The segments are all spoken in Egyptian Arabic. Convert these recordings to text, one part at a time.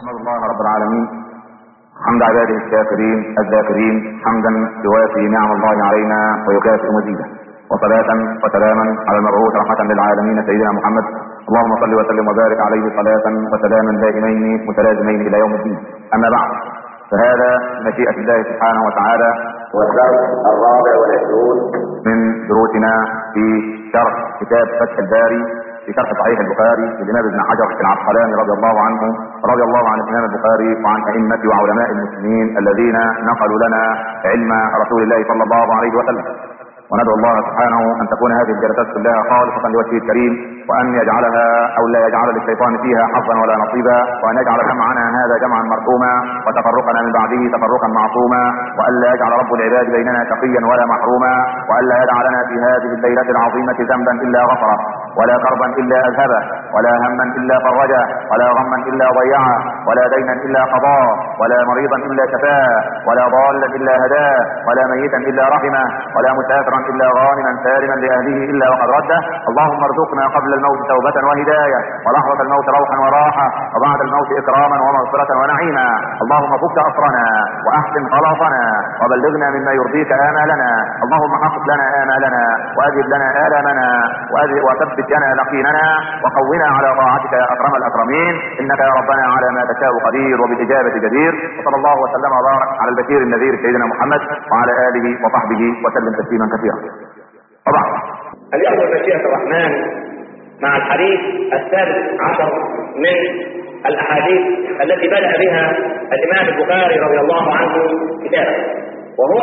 احمد الله رب العالمين حمد عباده الشاكرين الذاكرين حمدا يوافي نعم الله علينا ويكافئ مزيده وصلاة وسلاما على المبعوث رحمة للعالمين سيدنا محمد اللهم صل وسلم وبارك عليه صلاة وسلاما دائمين متلازمين الى يوم الدين اما بعد فهذا مشيئة الله سبحانه وتعالى هو الدرس الرابع والعشرون من دروسنا في شرح كتاب فتح الباري في شرح صحيح البخاري للامام ابن حجر العسقلاني رضي الله عنه رضي الله عن الامام البخاري وعن ائمه وعلماء المسلمين الذين نقلوا لنا علم رسول الله صلى الله عليه وسلم وندعو الله سبحانه ان تكون هذه الجلسات كلها خالصه لوجهه الكريم وان يجعلها او لا يجعل للشيطان فيها حظا ولا نصيبا وان يجعل جمعنا هذا جمعا مرحوما وتفرقنا من بعده تفرقا معصوما والا يجعل رب العباد بيننا شقيا ولا محروما والا يجعلنا في هذه الليله العظيمه ذنبا الا غفره ولا كربا الا اذهبه ولا هما الا فرجه ولا غما الا ضيعه ولا دينا الا قضاه ولا مريضا الا شفاه ولا ضالا الا هداه ولا ميتا الا رحمه ولا مسافرا الا غانما سالما لاهله الا وقد رده اللهم ارزقنا قبل الموت توبه وهدايه ولحظه الموت روحا وراحه وبعد الموت اكراما ومغفره ونعيما اللهم فك اسرنا واحسن خلاصنا وبلغنا مما يرضيك امالنا اللهم حقق لنا امالنا واجب لنا الامنا وأذ- وثبت لنا يقيننا وقونا على طاعتك يا اكرم الاكرمين انك يا ربنا على ما تشاء قدير وبالاجابه جدير وصلى الله وسلم وبارك على البشير النذير سيدنا محمد وعلى اله وصحبه وسلم تسليما كثيرا وبعد اليوم مشيئة الرحمن مع الحديث الثالث عشر من الأحاديث التي بدأ بها الإمام البخاري رضي الله عنه كتابه وهو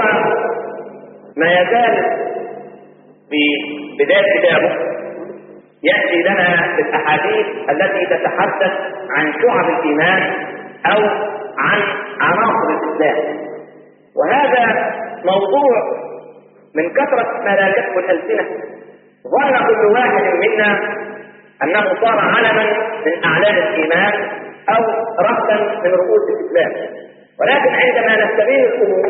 ما يزال في بداية كتابه يأتي لنا بالأحاديث التي تتحدث عن شعب الإيمان أو عن عناصر الإسلام وهذا موضوع من كثرة ما لا تكفي الألسنة ظن كل واحد منا أنه صار علما من أعلام الإيمان أو رأسا من رؤوس الإسلام ولكن عندما نستبين الأمور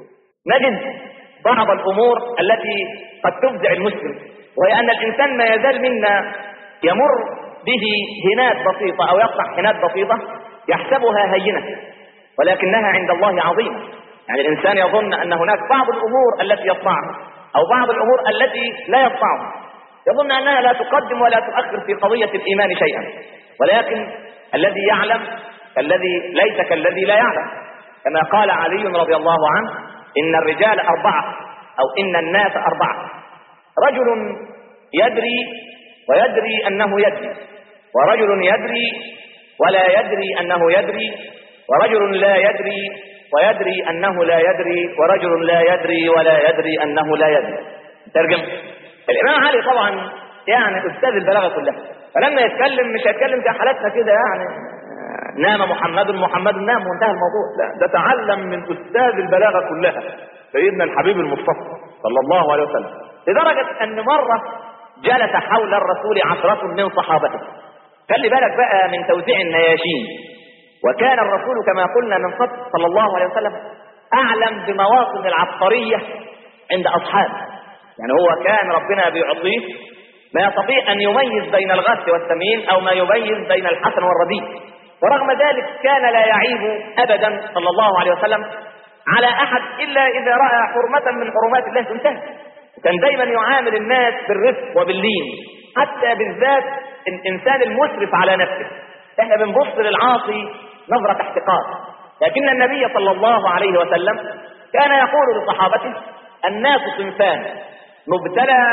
نجد بعض الأمور التي قد تفزع المسلم وهي أن الإنسان ما يزال منا يمر به هنات بسيطة أو يقطع هنات بسيطة يحسبها هينة ولكنها عند الله عظيمة يعني الإنسان يظن أن هناك بعض الأمور التي يصنعها أو بعض الأمور التي لا يصنعها يظن أنها لا تقدم ولا تؤخر في قضية الإيمان شيئا ولكن الذي يعلم الذي ليس كالذي لا يعلم كما قال علي رضي الله عنه إن الرجال أربعة أو إن الناس أربعة رجل يدري ويدري أنه يدري ورجل يدري ولا يدري أنه يدري ورجل لا يدري ويدري أنه لا يدري ورجل لا يدري ولا يدري أنه لا يدري ترجم الإمام علي طبعا يعني أستاذ البلاغة كلها فلما يتكلم مش هيتكلم زي حالتنا كده يعني آه، نام محمد محمد نام وانتهى الموضوع لا ده تعلم من أستاذ البلاغة كلها سيدنا الحبيب المصطفى صلى الله عليه وسلم لدرجة أن مرة جلس حول الرسول عشرة من صحابته خلي بالك بقى من توزيع النياشين وكان الرسول كما قلنا من قبل صلى الله عليه وسلم أعلم بمواطن العبقرية عند أصحابه يعني هو كان ربنا بيعطيه ما يستطيع أن يميز بين الغث والسمين أو ما يميز بين الحسن والرديء ورغم ذلك كان لا يعيب أبدا صلى الله عليه وسلم على أحد إلا إذا رأى حرمة من حرمات الله تنتهي كان دايما يعامل الناس بالرفق وباللين حتى بالذات الإنسان المسرف على نفسه احنا بنبص للعاصي نظرة احتقار لكن النبي صلى الله عليه وسلم كان يقول لصحابته الناس صنفان مبتلى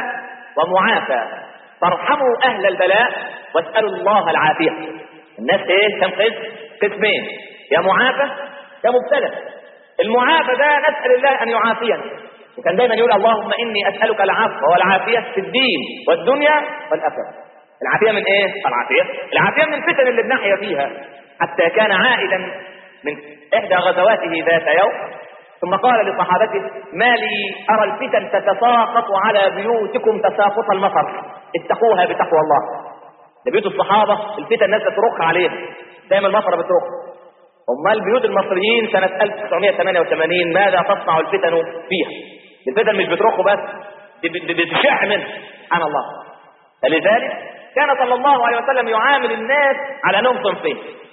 ومعافى فارحموا أهل البلاء واسألوا الله العافية الناس ايه كم قسم قسمين يا معافى يا مبتلى المعافى ده نسأل الله أن يعافينا وكان دايما يقول اللهم إني أسألك العفو والعافية في الدين والدنيا والآخرة العافية من ايه العافية العافية من الفتن اللي بنحيا فيها حتى كان عائدا من إحدى غزواته ذات يوم ثم قال لصحابته ما لي أرى الفتن تتساقط على بيوتكم تساقط المطر اتقوها بتقوى الله ده بيوت الصحابة الفتن الناس بترخ عليها دايما المطر بترخ امال بيوت المصريين سنة 1988 ماذا تصنع الفتن فيها الفتن مش بترخ بس دي دي بتشع منها سبحان الله فلذلك كان صلى الله عليه وسلم يعامل الناس على انهم صنفين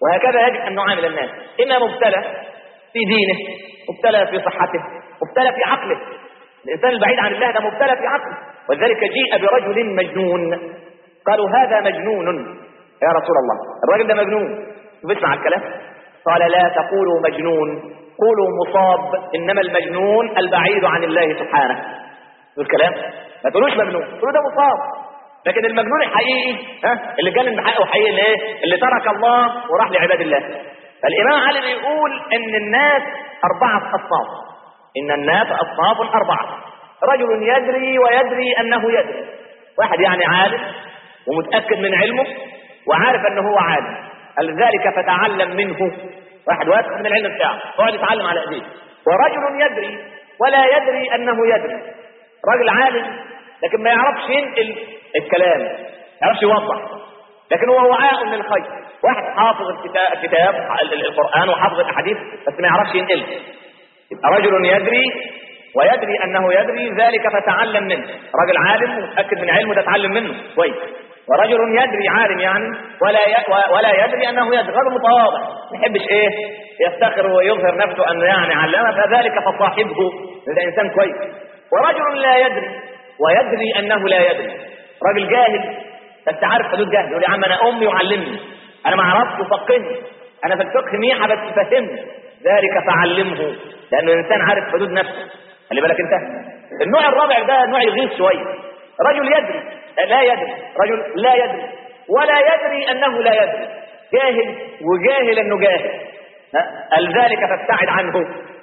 وهكذا يجب ان نعامل الناس اما مبتلى في دينه مبتلى في صحته مبتلى في عقله الانسان البعيد عن الله ده مبتلى في عقله ولذلك جيء برجل مجنون قالوا هذا مجنون يا رسول الله الراجل ده مجنون بيسمع الكلام قال لا تقولوا مجنون قولوا مصاب انما المجنون البعيد عن الله سبحانه الكلام ما تقولوش مجنون تقولوا ده مصاب لكن المجنون الحقيقي ها اللي كان بحقه حقيقي اللي ايه اللي ترك الله وراح لعباد الله فالامام علي بيقول ان الناس اربعه اصناف ان الناس اصناف اربعه رجل يدري ويدري انه يدري واحد يعني عالم ومتاكد من علمه وعارف انه هو عالم قال ذلك فتعلم منه واحد واثق من العلم بتاعه يقعد يتعلم على ايديه ورجل يدري ولا يدري انه يدري راجل عالم لكن ما يعرفش ينقل الكلام ما يعرفش يوضح لكن هو وعاء للخير واحد حافظ الكتاب, الكتاب القران وحافظ الاحاديث بس ما يعرفش ينقل يبقى رجل يدري ويدري انه يدري ذلك فتعلم منه راجل عالم ومتاكد من علمه ده اتعلم منه كويس ورجل يدري عالم يعني ولا ي... ولا يدري انه يدري رجل متواضع ما يحبش ايه يفتخر ويظهر نفسه انه يعني علامه فذلك فصاحبه ده انسان كويس ورجل لا يدري ويدري انه لا يدري راجل جاهل بس عارف حدود جهل يقول يا عم انا امي وعلمني انا ما اعرفش وفقهني انا في الفقه ميحه بس فهمني ذلك فعلمه لانه الانسان عارف حدود نفسه خلي بالك انت النوع الرابع ده نوع يغيظ شويه رجل يدري لا يدري رجل لا يدري ولا يدري انه لا يدري جاهل وجاهل انه جاهل قال ذلك فابتعد عنه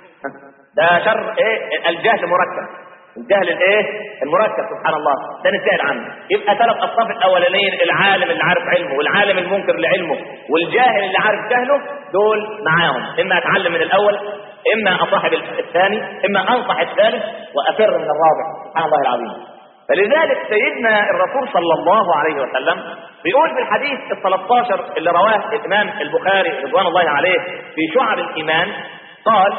ده شر ايه الجهل مركب الجهل الايه المركب سبحان الله ده نبتعد عنه يبقى ثلاث اصناف الاولانيين العالم اللي عارف علمه والعالم المنكر لعلمه والجاهل اللي عارف جهله دول معاهم اما اتعلم من الاول اما اصاحب الثاني اما انصح الثالث وافر من الرابع سبحان الله العظيم فلذلك سيدنا الرسول صلى الله عليه وسلم بيقول في الحديث ال 13 اللي رواه الامام البخاري رضوان الله عليه في شعب الايمان قال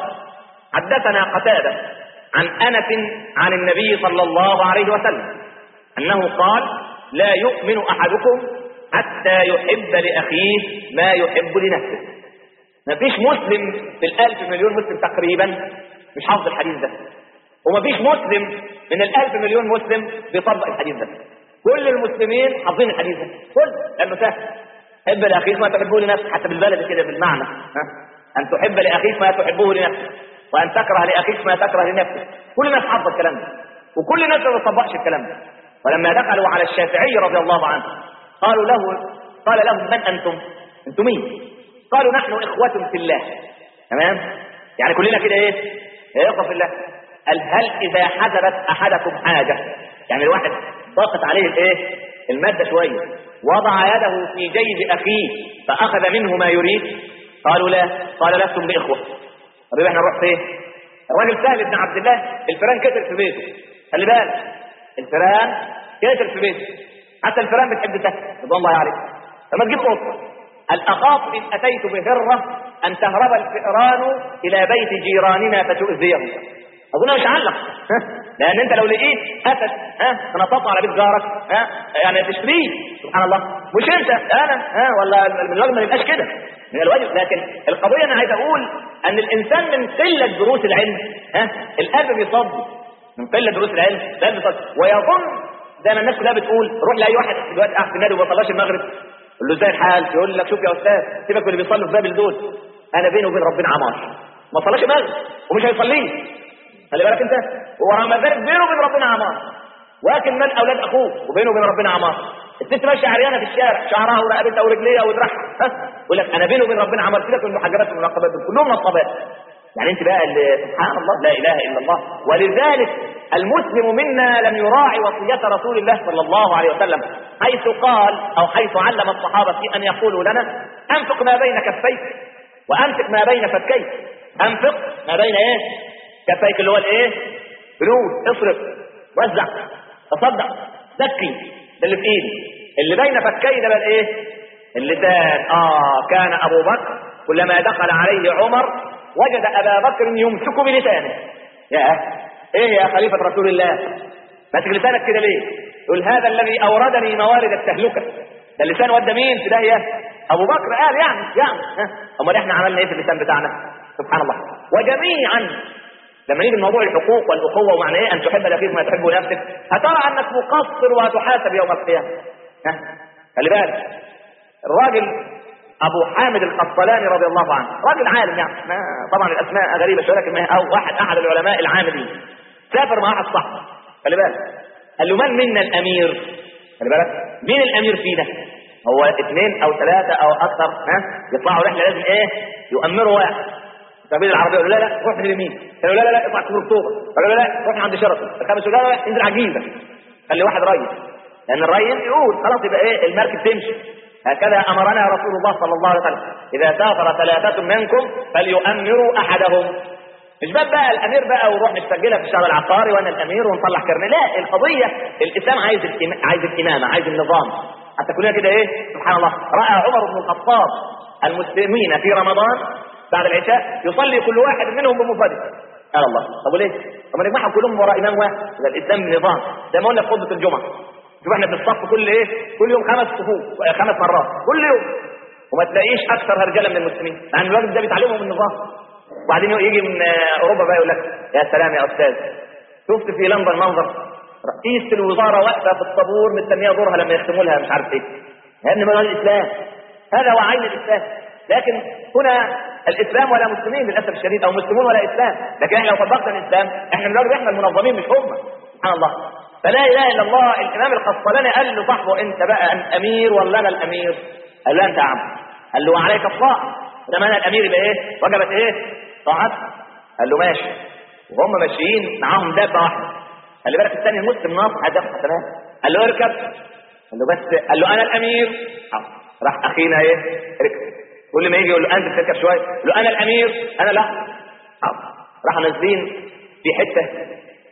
حدثنا قتاده عن انس عن النبي صلى الله عليه وسلم انه قال لا يؤمن احدكم حتى يحب لاخيه ما يحب لنفسه ما فيش مسلم في الالف مليون مسلم تقريبا مش حافظ الحديث ده وما فيش مسلم من الالف مليون مسلم بيطبق الحديث ده كل المسلمين حافظين الحديث ده كل لانه سهل حب لاخيك ما تحبه لنفسك حتى بالبلد كده بالمعنى ها؟ ان تحب لاخيك ما تحبه لنفسك وان تكره لاخيك ما تكره لنفسك كل الناس حافظه الكلام ده وكل الناس ما بتطبقش الكلام ده ولما دخلوا على الشافعي رضي الله عنه قالوا له قال لهم من انتم انتم مين قالوا نحن اخوه في الله تمام يعني كلنا كده ايه اخوه في الله قال هل اذا حضرت احدكم حاجه يعني الواحد ضاقت عليه الايه الماده شويه وضع يده في جيب اخيه فاخذ منه ما يريد قالوا لا قال لستم باخوه طب احنا نروح فين الراجل سهل بن عبد الله الفيران كتر في بيته خلي بالك الفيران كتر في بيته حتى الفيران بتحب سهل رضوان الله عليه فما تجيب قطه هل اخاف ان اتيت بهره ان تهرب الفئران الى بيت جيراننا فتؤذيهم اظن مش علق لان انت لو لقيت اسد ها تنطط على بيت جارك ها يعني تشتريه سبحان الله مش انت انا ها ولا من الواجب ما يبقاش كده من الواجب لكن القضيه انا عايز اقول ان الانسان من قله دروس العلم ها القلب بيصدي من قله دروس العلم القلب بيصدي ويظن زي ما الناس كلها بتقول روح لاي واحد دلوقتي قاعد في النادي وما بيصلاش المغرب قول له ازاي الحال يقول لك شوف يا استاذ سيبك من اللي بيصلوا في بابل دول انا بيني وبين ربنا عمار ما صلاش المغرب ومش هيصليه خلي بالك انت ورغم ذلك بينه وبين ربنا عمار واكل مال اولاد اخوه وبينه وبين ربنا عمار الست ماشيه عريانه في الشارع شعرها ورقبتها ورجليها ودراعها ها يقول لك انا بيني وبين ربنا عمار سيبك من المحجبات والمنقبات دول كلهم نصابات يعني انت بقى اللي سبحان الله لا اله الا الله ولذلك المسلم منا لم يراعي وصيه رسول الله صلى الله عليه وسلم حيث قال او حيث علم الصحابه في ان يقولوا لنا انفق ما بين كفيك وامسك ما بين فكيك انفق ما بين ايه كفايك اللي هو الايه فلوس اصرف وزع تصدق زكي ده اللي في ايدي اللي بين فكي ده بقى الايه اللسان اه كان ابو بكر كلما دخل عليه عمر وجد ابا بكر يمسك بلسانه يا ايه يا خليفه رسول الله ماسك لسانك كده ليه يقول هذا الذي اوردني موارد التهلكه ده اللسان ودى مين في داهيه ابو بكر قال يعني يعني ها امال احنا عملنا ايه في اللسان بتاعنا سبحان الله وجميعا لما نيجي لموضوع الحقوق والاخوه ومعنى ايه ان تحب لاخيك ما تحب لنفسك هترى انك مقصر وهتحاسب يوم القيامه ها خلي بالك الراجل ابو حامد القسطلاني رضي الله عنه راجل عالم يعني ما طبعا الاسماء غريبه شويه لكن ما هي او واحد احد العلماء العاملين سافر مع واحد صاحبه خلي بالك قال له من منا الامير خلي بالك مين الامير فينا هو اثنين او ثلاثه او اكثر ها يطلعوا رحله لازم ايه يؤمروا واحد سبيل العربيه يقول لا لا روح من اليمين قالوا لا لا لا اطلع كفر اكتوبر قالوا لا لا روح من عند شرطه الخامس يقول لا لا انزل على الجيزه خلي واحد ريس لان الريس يقول خلاص يبقى ايه المركب تمشي هكذا امرنا رسول الله صلى الله عليه وسلم اذا سافر ثلاثه منكم فليؤمروا احدهم مش باب بقى الامير بقى ونروح نسجلها في الشهر العقاري وانا الامير ونطلع كرنيه لا القضيه الاسلام عايز الإم... عايز الامامه عايز النظام حتى كلنا كده ايه سبحان الله راى عمر بن الخطاب المسلمين في رمضان بعد العشاء يصلي كل واحد منهم بمفرده قال الله طب وليه؟ طب ما نجمعهم كلهم وراء امام واحد ده الاسلام نظام زي ما قلنا في خطبه الجمعه شوف احنا بنصف كل ايه؟ كل يوم خمس صفوف خمس مرات كل يوم وما تلاقيش اكثر هرجله من المسلمين مع ان الراجل ده بيتعلمهم النظام وبعدين يجي من اوروبا بقى يقول لك يا سلام يا استاذ شفت في لندن منظر رئيسة الوزارة واقفة في الطابور مستنية دورها لما يختموا لها مش عارف ايه لأن من الإسلام هذا هو عين الإسلام لكن هنا الإسلام ولا مسلمين للأسف الشديد أو مسلمون ولا إسلام لكن احنا لو طبقنا الإسلام احنا بنقول احنا المنظمين مش هم سبحان الله فلا إله إلا الله الإمام القسطلاني قال لصاحبه أنت بقى أنت أمير ولا أنا الأمير؟ قال له أنت يا عم قال له عليك الطاعة لما أنا الأمير يبقى إيه؟ وجبت إيه؟ طاعتك قال له ماشي وهم ماشيين معاهم دابة واحدة خلي بالك الثاني المسلم ناصح هدف حسنات قال له اركب قال له بس قال له انا الامير حاضر. راح اخينا ايه ركب كل ما يجي يقول له انزل تركب شويه يقول له انا الامير انا لا حاضر. راح نازلين في حته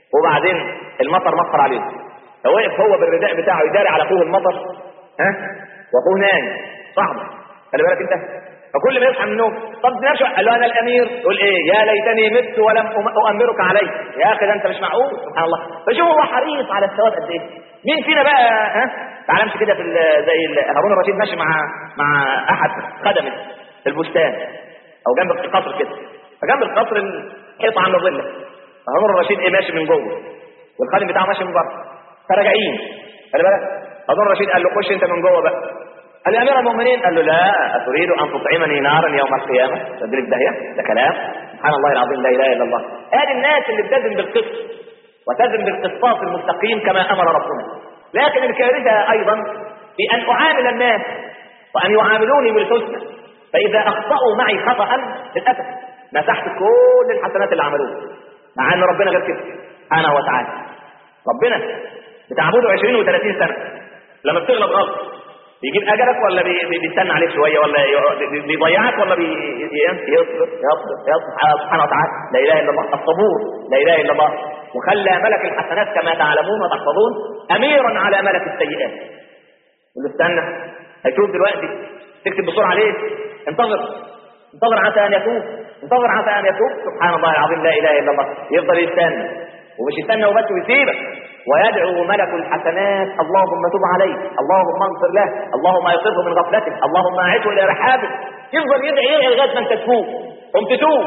وبعدين المطر مطر عليهم فوقف هو بالرداء بتاعه يداري على اخوه المطر ها واخوه نايم صاحبه خلي بالك انت فكل ما يصحى من النوم طب نرجع قال له انا الامير يقول ايه يا ليتني مت ولم أم- اؤمرك عليه يا اخي ده انت مش معقول سبحان الله فشوف هو حريص على الثواب قد ايه مين فينا بقى ها تعلمش كده في ال- زي ال- هارون الرشيد ماشي مع مع احد خدمه في البستان او جنب القصر كده فجنب القصر الحيطه عن الظله فهارون الرشيد ايه ماشي من جوه والخادم بتاعه ماشي من بره فراجعين خلي بالك هارون الرشيد قال له خش انت من جوه بقى قال يا امير المؤمنين قال له لا اتريد ان تطعمني نارا يوم القيامه تدرك داهيه ده كلام سبحان الله العظيم لا اله الا الله هذه الناس اللي بتزن بالقسط وتزن بالقسطاس المستقيم كما امر ربنا لكن الكارثه ايضا بان اعامل الناس وان يعاملوني بالحسنى فاذا اخطاوا معي خطا للاسف مسحت كل الحسنات اللي عملوها مع ان ربنا غير كده سبحانه وتعالى ربنا بتعبده 20 و30 سنه لما بتغلط غلط بيجيب اجلك ولا بي- بي- بيستنى عليك شويه ولا ي- بي- بيضيعك ولا بي- ي- يصبر يصبر يصبر سبحانه وتعالى لا اله الا الله الصبور لا اله الا الله وخلى ملك الحسنات كما تعلمون وتحفظون اميرا على ملك السيئات يقول له استنى هيشوف دلوقتي تكتب بسرعه ليه انتظر انتظر عسى ان يتوب انتظر عسى ان يتوب سبحان الله العظيم لا اله الا الله يفضل يستنى ومش يستنى وبس ويسيبك ويدعو ملك الحسنات اللهم تب عليه اللهم اغفر له اللهم ايقظه من غفلته اللهم اعده الى رحابه يفضل يدعي ايه لغايه ما انت تتوب قم تتوب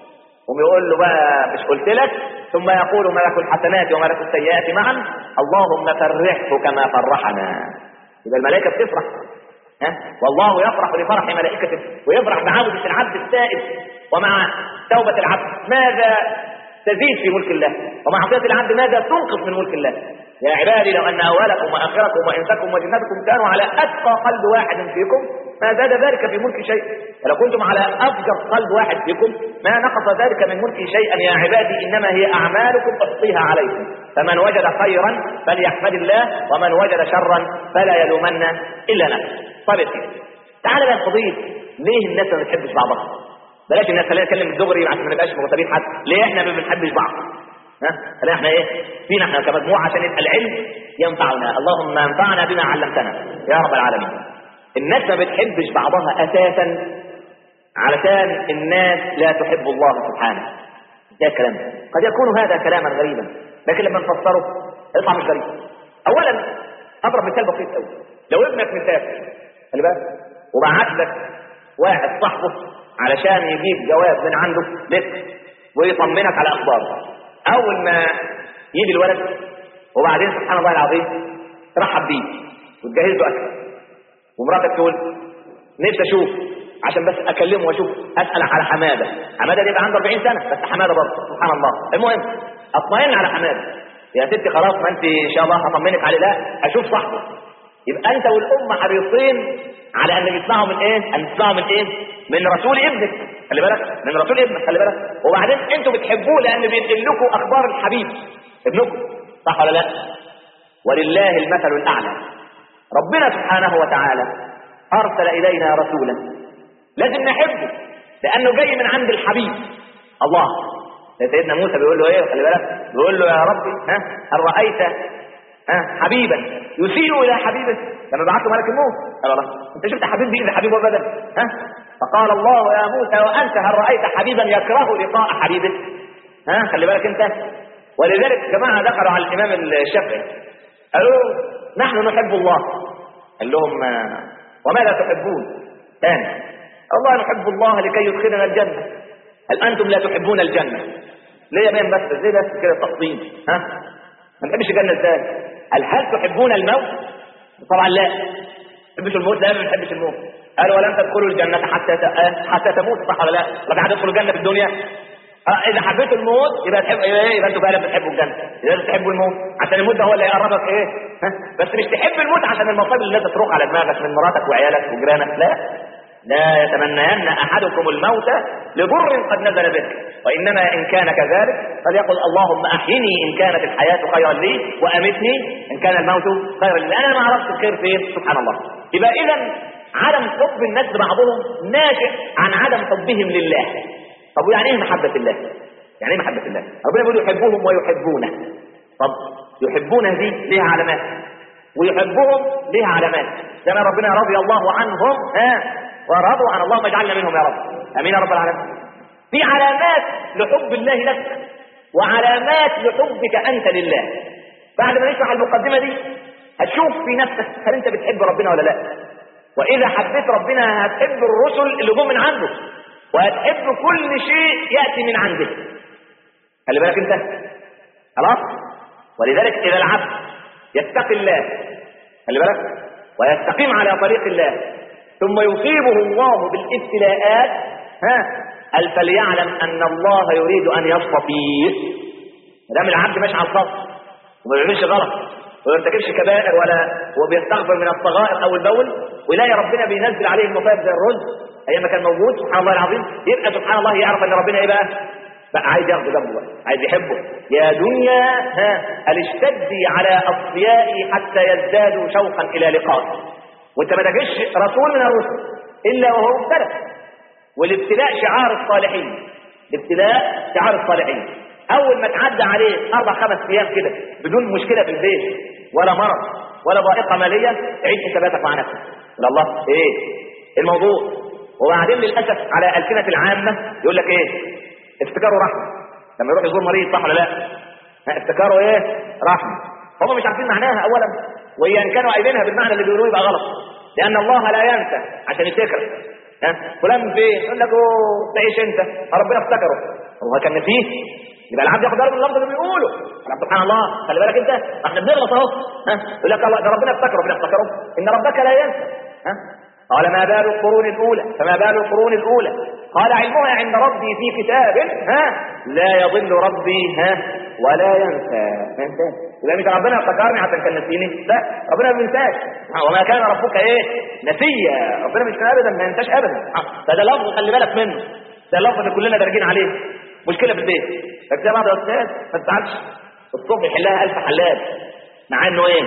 قم يقول له بقى مش قلت لك ثم يقول ملك الحسنات وملك السيئات معا اللهم فرحه كما فرحنا يبقى الملائكه بتفرح ها والله يفرح لفرح ملائكته ويفرح بعودة العبد التائب ومع توبة العبد ماذا تزيد في ملك الله ومعصية العبد ماذا تنقص من ملك الله يا عبادي لو أن أولكم وآخركم وإنسكم وجنتكم كانوا على أتقى قلب واحد فيكم ما زاد ذلك في ملك شيء ولو كنتم على أفجر قلب واحد فيكم ما نقص ذلك من ملكي شيئا يا عبادي إنما هي أعمالكم أحصيها عليكم فمن وجد خيرا فليحمد الله ومن وجد شرا فلا يلومن إلا نفسه طيب يا سيدي تعالى بقى القضية ليه الناس ما بتحبش بعضها بلاش الناس خلينا نتكلم الدغري عشان ما نبقاش مغتابين حد ليه احنا ما بنحبش بعض ها خلينا احنا ايه فينا احنا كمجموعه عشان يبقى العلم ينفعنا اللهم انفعنا بما علمتنا يا رب العالمين الناس ما بتحبش بعضها اساسا علشان الناس لا تحب الله سبحانه ده الكلام ده. قد يكون هذا كلاما غريبا لكن لما نفسره يطلع مش غريب اولا اضرب مثال بسيط قوي لو ابنك مسافر خلي بالك وبعت لك واحد صاحبه علشان يجيب جواب من عنده لك ويطمنك على اخباره اول ما يجي الولد وبعدين سبحان الله العظيم ترحب بيه وتجهز له اكل ومراتك تقول نفسي اشوف عشان بس اكلمه واشوف اسال على حماده حماده دي يبقى عنده 40 سنه بس حماده برضه سبحان الله المهم اطمئن على حماده يا ستي خلاص ما انت ان شاء الله هطمنك عليه لا اشوف صاحبه يبقى انت والام حريصين على ان يسمعوا من ايه ان تسمعوا من ايه من رسول ابنك خلي بالك من رسول ابنك خلي بالك وبعدين انتوا بتحبوه لان بينقل لكم اخبار الحبيب ابنكم صح ولا لا ولله المثل الاعلى ربنا سبحانه وتعالى ارسل الينا رسولا لازم نحبه لانه جاي من عند الحبيب الله سيدنا موسى بيقول له ايه خلي بالك بيقول له يا ربي ها هل رايت ها حبيبا يسيء الى حبيبه لما بعت له ملك الموت قال الله انت شفت حبيب باذن حبيبه ابدا ها فقال الله يا موسى وانت هل رايت حبيبا يكره لقاء حبيبه ها خلي بالك انت ولذلك جماعه دخلوا على الامام الشافعي قالوا نحن نحب الله قال لهم آه، وماذا تحبون ثاني الله نحب الله لكي يدخلنا الجنه هل انتم لا تحبون الجنه ليه يا بين بس زي بس كده تفصيل ها ما نحبش الجنه ازاي هل هل تحبون الموت طبعا لا ما بنحبش الموت لا ما بنحبش الموت قالوا ولن تدخلوا الجنه حتى ت- حتى تموت صح ولا لا لقد هتدخلوا الجنه في الدنيا آه، اذا حبيتوا الموت يبقى تحب يبقى إيه؟ يبقى انتوا فعلا بتحبوا الجنه اذا بتحبوا الموت عشان الموت ده هو اللي يقربك ايه ها؟ بس مش تحب الموت عشان المصائب اللي لازم تروح على دماغك من مراتك وعيالك وجيرانك لا لا يتمنين احدكم الموت لضر قد نزل به وانما ان كان كذلك فليقل اللهم احيني ان كانت الحياه خيرا لي وامتني ان كان الموت خيرا لي انا ما اعرفش الخير فين سبحان الله يبقى اذا عدم حب الناس بعضهم ناشئ عن عدم حبهم لله طب ويعني ايه محبه الله يعني ايه محبه الله ربنا بيقول يحبهم ويحبونه طب يحبونه دي ليها علامات ويحبهم ليها علامات زي ما ربنا رضي الله عنهم ها ورضوا عن اللهم اجعلنا منهم يا رب امين يا رب العالمين في علامات لحب الله لك وعلامات لحبك انت لله بعد ما نشرح المقدمه دي هتشوف في نفسك هل انت بتحب ربنا ولا لا واذا حبيت ربنا هتحب الرسل اللي جم من عنده وهتحب كل شيء ياتي من عنده خلي بالك انت خلاص ولذلك اذا العبد يتقي الله خلي بالك ويستقيم على طريق الله ثم يصيبه الله بالابتلاءات ها هل فليعلم ان الله يريد ان يصطفيه ما دام العبد ماشي على الخط وما بيعملش غلط وما بيرتكبش كبائر ولا وبيستغفر من الصغائر او البول ويلاقي ربنا بينزل عليه المصائب زي الرز ايام ما كان موجود سبحان الله العظيم يبقى سبحان الله يعرف ان ربنا ايه بقى بقى عايز ياخده جنبه بقى عايز يحبه يا دنيا ها هل اشتدي على اصفيائي حتى يزدادوا شوقا الى لقائي وانت ما تجيش رسول من الرسل الا وهو مبتلى والابتلاء شعار الصالحين الابتلاء شعار الصالحين اول ما تعدى عليه اربع خمس ايام كده بدون مشكله في البيت ولا مرض ولا ضائقه ماليه عيد حساباتك مع نفسك قال الله ايه الموضوع وبعدين للاسف على السنه العامه يقول لك ايه افتكاروا رحمه لما يروح يزور مريض صح ولا لا ها، افتكاروا ايه رحمه هم مش عارفين معناها اولا وان كانوا قايلينها بالمعنى اللي بيقولوه يبقى غلط لان الله لا ينسى عشان يفتكر ها فلان فين يقول لك اوه تعيش انت ربنا افتكره هو كان نسيه يبقى العبد ياخد باله من اللفظ اللي بيقوله قال سبحان الله خلي بالك انت احنا بنغلط اهو ها يقول لك الله ده ربنا افتكره ربنا افتكره ان ربك لا ينسى ها قال ما بال القرون الاولى فما بال القرون الاولى قال علمها عند ربي في كتاب ها لا يضل ربي ها ولا ينسى ما ينساش يبقى مش ربنا افتكرني عشان كان نسيني لا ربنا ما بينساش وما كان ربك ايه نسيا ربنا مش ابدا ما ينساش ابدا فده لفظ خلي بالك منه ده اللفظ اللي كلنا دارجين عليه مشكله في البيت بس يا بعض يا استاذ ما تزعلش الصبح يحلها الف حلال مع انه ايه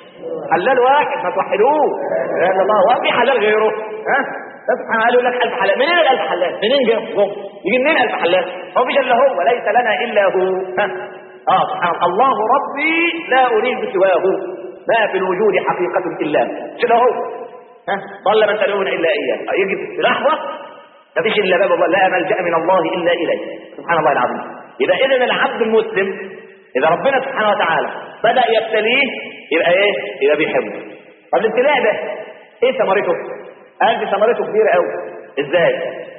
حلال واحد ما توحدوه لا اله الا الله هو في حلال غيره ها ده سبحانه قال يقول لك الف حلال منين الالف حلال منين جه جم يجي منين الف حلال هو مفيش الا هو ليس لنا الا هو ها اه سبحان الله الله ربي لا اريد سواه ما في الوجود حقيقه الا كده هو ها ضل من تدعون الا اياه يجي في لحظه ما فيش الا باب الله لا ملجا من الله الا اليه سبحان الله العظيم اذا اذا العبد المسلم اذا ربنا سبحانه وتعالى بدا يبتليه يبقى ايه يبقى بيحبه طب الابتلاء ده ايه ثمرته قال دي ثمرته كبيره قوي ازاي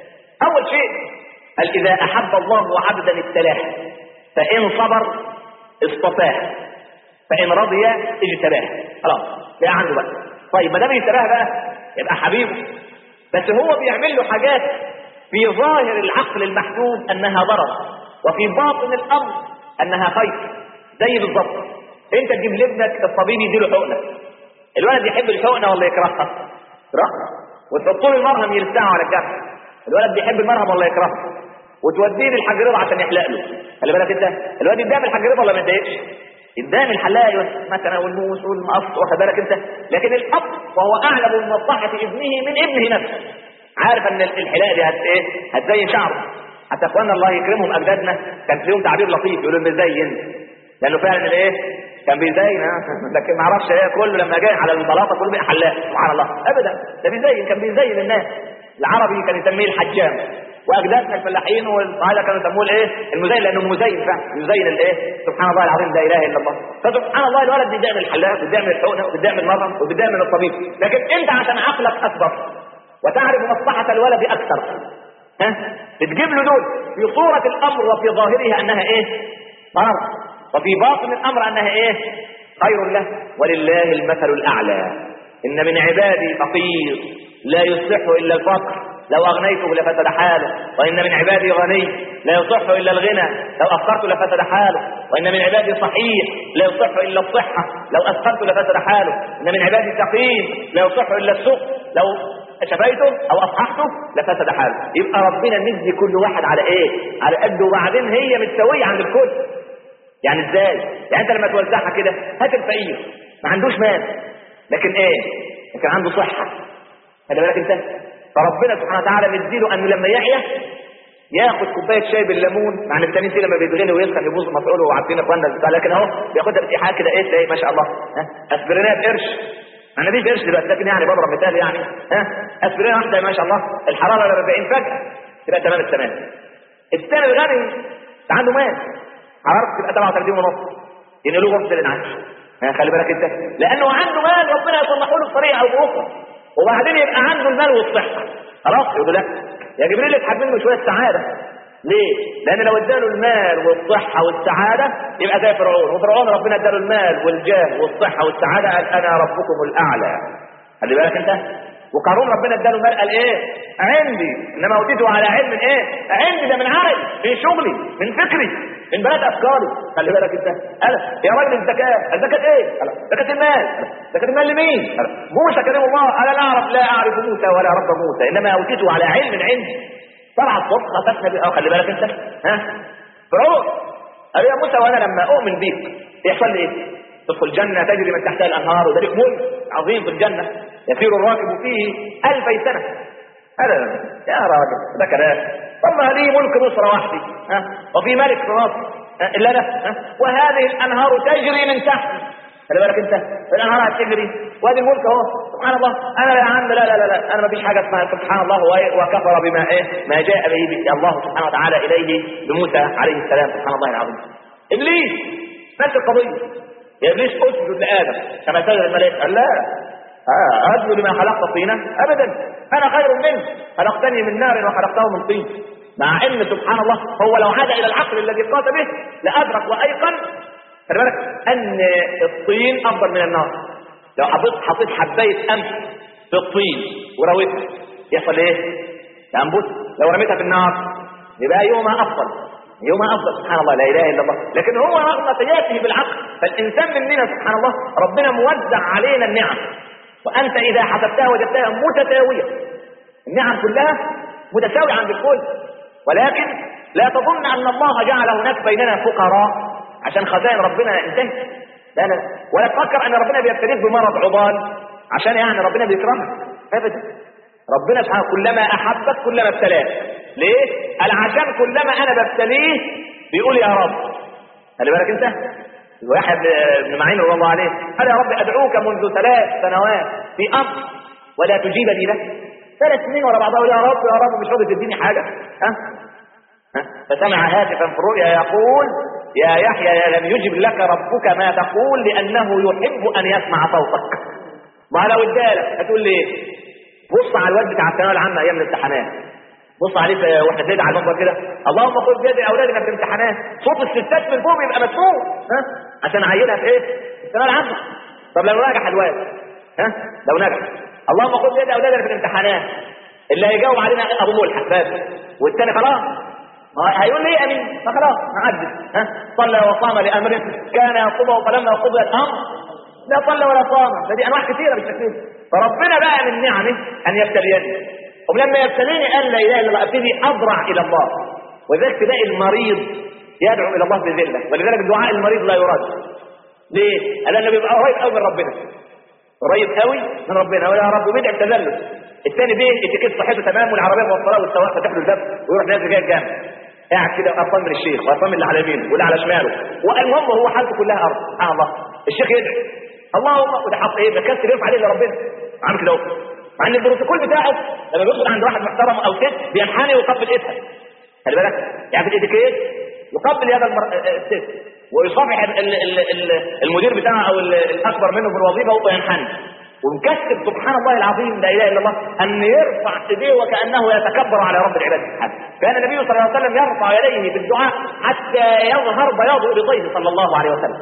اول شيء قال اذا احب الله عبدا ابتلاه فان صبر اصطفاه فان رضي اجتباه خلاص ده عنده بقى طيب ما دام اجتباه بقى يبقى حبيبه بس هو بيعمل له حاجات في ظاهر العقل المحدود انها ضرر وفي باطن الامر انها خير زي بالظبط انت تجيب لابنك الطبيب يديله حقنه الولد يحب الحقنه ولا يكرهها؟ يكرهها وتحط له المرهم يلسعه على الجرح الولد بيحب المرهم ولا يكرهها وتوديه للحاج رضا عشان يحلق له خلي بالك انت الواد يتضايق الحاج رضا ولا ما يتضايقش قدام الحلاق مثلا والموس والمقص واخد بالك انت لكن الاب وهو اعلم بمصلحه ابنه من ابنه نفسه عارف ان الحلاقه دي هت ايه هتزين شعره حتى اخواننا الله يكرمهم اجدادنا كان لهم تعبير لطيف يقولوا مزين لانه فعلا الايه كان بيزين ها لكن ما اعرفش ايه كله لما جاي على البلاطه كله بقى حلاق سبحان الله ابدا ده بيزين كان بيزين الناس العربي كان يسميه الحجام واجدادنا الفلاحين والقاعده كانوا يسموه الايه المزين لانه مزين فعلا يزين الايه سبحان الله العظيم لا اله الا الله فسبحان الله الولد بيدعم الحلاق وبيدعم الحقنه وبيدعم المرهم وبيدعم الطبيب لكن انت عشان عقلك اكبر وتعرف مصلحه الولد اكثر ها بتجيب له دول في صوره الامر وفي ظاهرها انها ايه ضرر وفي باطن الامر انها ايه خير له ولله المثل الاعلى ان من عبادي فقير لا يصلح الا الفقر لو اغنيته لفسد حاله وان من عبادي غني لا يصح الا الغنى لو افقرت لفسد حاله وان من عبادي صحيح لا يصح الا الصحه لو اثقلت لفسد حاله ان من عبادي سقيم لا يصح الا السوق لو شفيته او اصححته لفسد حاله يبقى ربنا مدي كل واحد على ايه على قده وبعدين هي متساويه عند الكل يعني ازاي يعني انت لما توزعها كده هات الفقير ما عندوش مال لكن ايه لكن عنده صحه خلي بالك انت فربنا سبحانه وتعالى مديله انه لما يحيا ياخد كوبايه شاي بالليمون مع ان التانيين دي لما بيتغني ويسخن يبوظ مفعوله وعارفين اخواننا بتاع لكن اهو بياخدها باتحاد كده ايه ايه ما شاء الله ها اسبرينات قرش انا دي قرش دلوقتي لكن يعني بضرب مثال يعني ها اسبرينه واحده ما شاء الله الحراره ل 40 فجاه تبقى تمام التمام الثاني الغني عنده مال حرارته تبقى 37 ونص لان له غرفه الانعاش خلي بالك انت لانه عنده مال ربنا يصلحه له بطريقه او باخرى وبعدين يبقى عنده المال والصحه خلاص يقول لا يا جبريل اسحب منه شويه سعاده ليه؟ لان لو اداله المال والصحه والسعاده يبقى زي فرعون وفرعون ربنا اداله المال والجاه والصحه والسعاده قال انا ربكم الاعلى خلي بالك انت وقارون ربنا اداله المال قال ايه عندي انما اوتيته على علم ايه عندي ده من عملي من شغلي من فكري من بلاد افكاري خلي بالك انت قال يا راجل الزكاه الزكاه ايه قال زكاه المال زكاه المال لمين قال موسى كريم الله انا لا اعرف لا اعرف موسى ولا رب موسى انما اوتيته على علم عندي طلع الصبح خطفنا بيه خلي بالك انت ها فرعون قال يا موسى وانا لما اؤمن بيك يحصل لي ايه تدخل الجنة تجري من تحتها الأنهار وذلك ملك عظيم في الجنة يسير الراكب فيه ألفي سنة هذا يا راجل ده كلام ثم لي ملك مصر وحدي ها وفي ملك في مصر إلا أنا ها وهذه الأنهار تجري من تحت خلي بالك انت الانهار هتجري وادي الملك اهو سبحان الله انا يا عم لا لا لا لا انا ما فيش حاجه اسمها سبحان الله وكفر بما ايه ما جاء به الله سبحانه وتعالى اليه بموسى عليه السلام سبحان الله العظيم ابليس نفس القضيه يا ابليس اسجد لادم كما سجد الملائكه قال لا آه اسجد لما خلقت طينا ابدا انا خير منه خلقتني من نار وخلقته من طين مع ان سبحان الله هو لو عاد الى العقل الذي قاس به لادرك وايقن خلي بالك ان الطين افضل من النار لو حطيت حطيت حبايه قمح في الطين ورويتها يحصل ايه؟ ينبت لو رميتها في النار يبقى يومها افضل يومها افضل سبحان الله لا اله الا الله لكن هو رغم سياته بالعقل فالانسان مننا سبحان الله ربنا موزع علينا النعم وانت اذا حسبتها وجدتها متساويه النعم كلها متساويه عند الكل ولكن لا تظن ان الله جعل هناك بيننا فقراء عشان خزائن ربنا انتهت لا لا ولا تفكر ان ربنا بيبتليك بمرض عضال عشان يعني ربنا بيكرمك ابدا ربنا سبحانه كلما احبك كلما ابتلاك ليه؟ قال عشان كلما انا ببتليه بيقول يا رب خلي بالك انت واحد بن معين رضي الله عليه قال يا رب ادعوك منذ ثلاث سنوات في امر ولا تجيبني له ثلاث سنين ورا بعضها يا رب يا رب مش راضي تديني حاجه ها فسمع هاتفا في الرؤيا يقول يا يحيى لم يجب لك ربك ما تقول لانه يحب ان يسمع صوتك ما لو ادالك هتقول لي ايه بص على الواد بتاع الثانويه العامه ايام الامتحانات بص عليه في- واحنا بندعي على المنبر كده اللهم خذ بيد اولادنا في الامتحانات صوت الستات من فوق يبقى مسموع ها عشان اعينها في ايه؟ في الثانويه العامه طب لو نجح الواد ها لو نجح اللهم خذ بيد اولادنا في الامتحانات اللي هيجاوب علينا ابو ملحق بس والثاني خلاص ما هيقول لي ايه امين ما خلاص نعدل ها صلى وصام لامره كان يطلبه فلما قضي الامر لا صلى ولا صام فدي انواع كثيره بالتكليف فربنا بقى من نعمه ان يبتليني ولما يبتليني قال لا اله الا الله ابتدي اضرع الى الله ولذلك تلاقي المريض يدعو الى الله بذله ولذلك دعاء المريض لا يرد ليه؟ لانه بيبقى قريب قوي من ربنا قريب قوي من ربنا ويا رب بيدعي التذلل الثاني بيه اتيكيت صحته تمام والعربيه موصلاه والسواق فاتح له الباب ويروح نازل جاي الجامع قاعد كده قرفان من الشيخ وقرفان من اللي على يمينه واللي على شماله والمهم هو حالته كلها ارض سبحان الله الشيخ يدعي اللهم وده حط ايه بكسر يرفع عليه لربنا عامل كده اهو مع ان البروتوكول بتاعه لما بيدخل عند واحد محترم او ست بينحني ويقبل ايدها خلي بالك يعني في الاتيكيت يقبل يد المر... الست ويصافح ال- ال- ال- ال- المدير بتاعه او ال- الاكبر منه في الوظيفه وينحني ومكسب سبحان الله العظيم لا اله الا الله ان يرفع ايديه وكانه يتكبر على رب العباد سبحانه كان النبي صلى الله عليه وسلم يرفع يديه بالدعاء حتى يظهر بياض ابطيه صلى الله عليه وسلم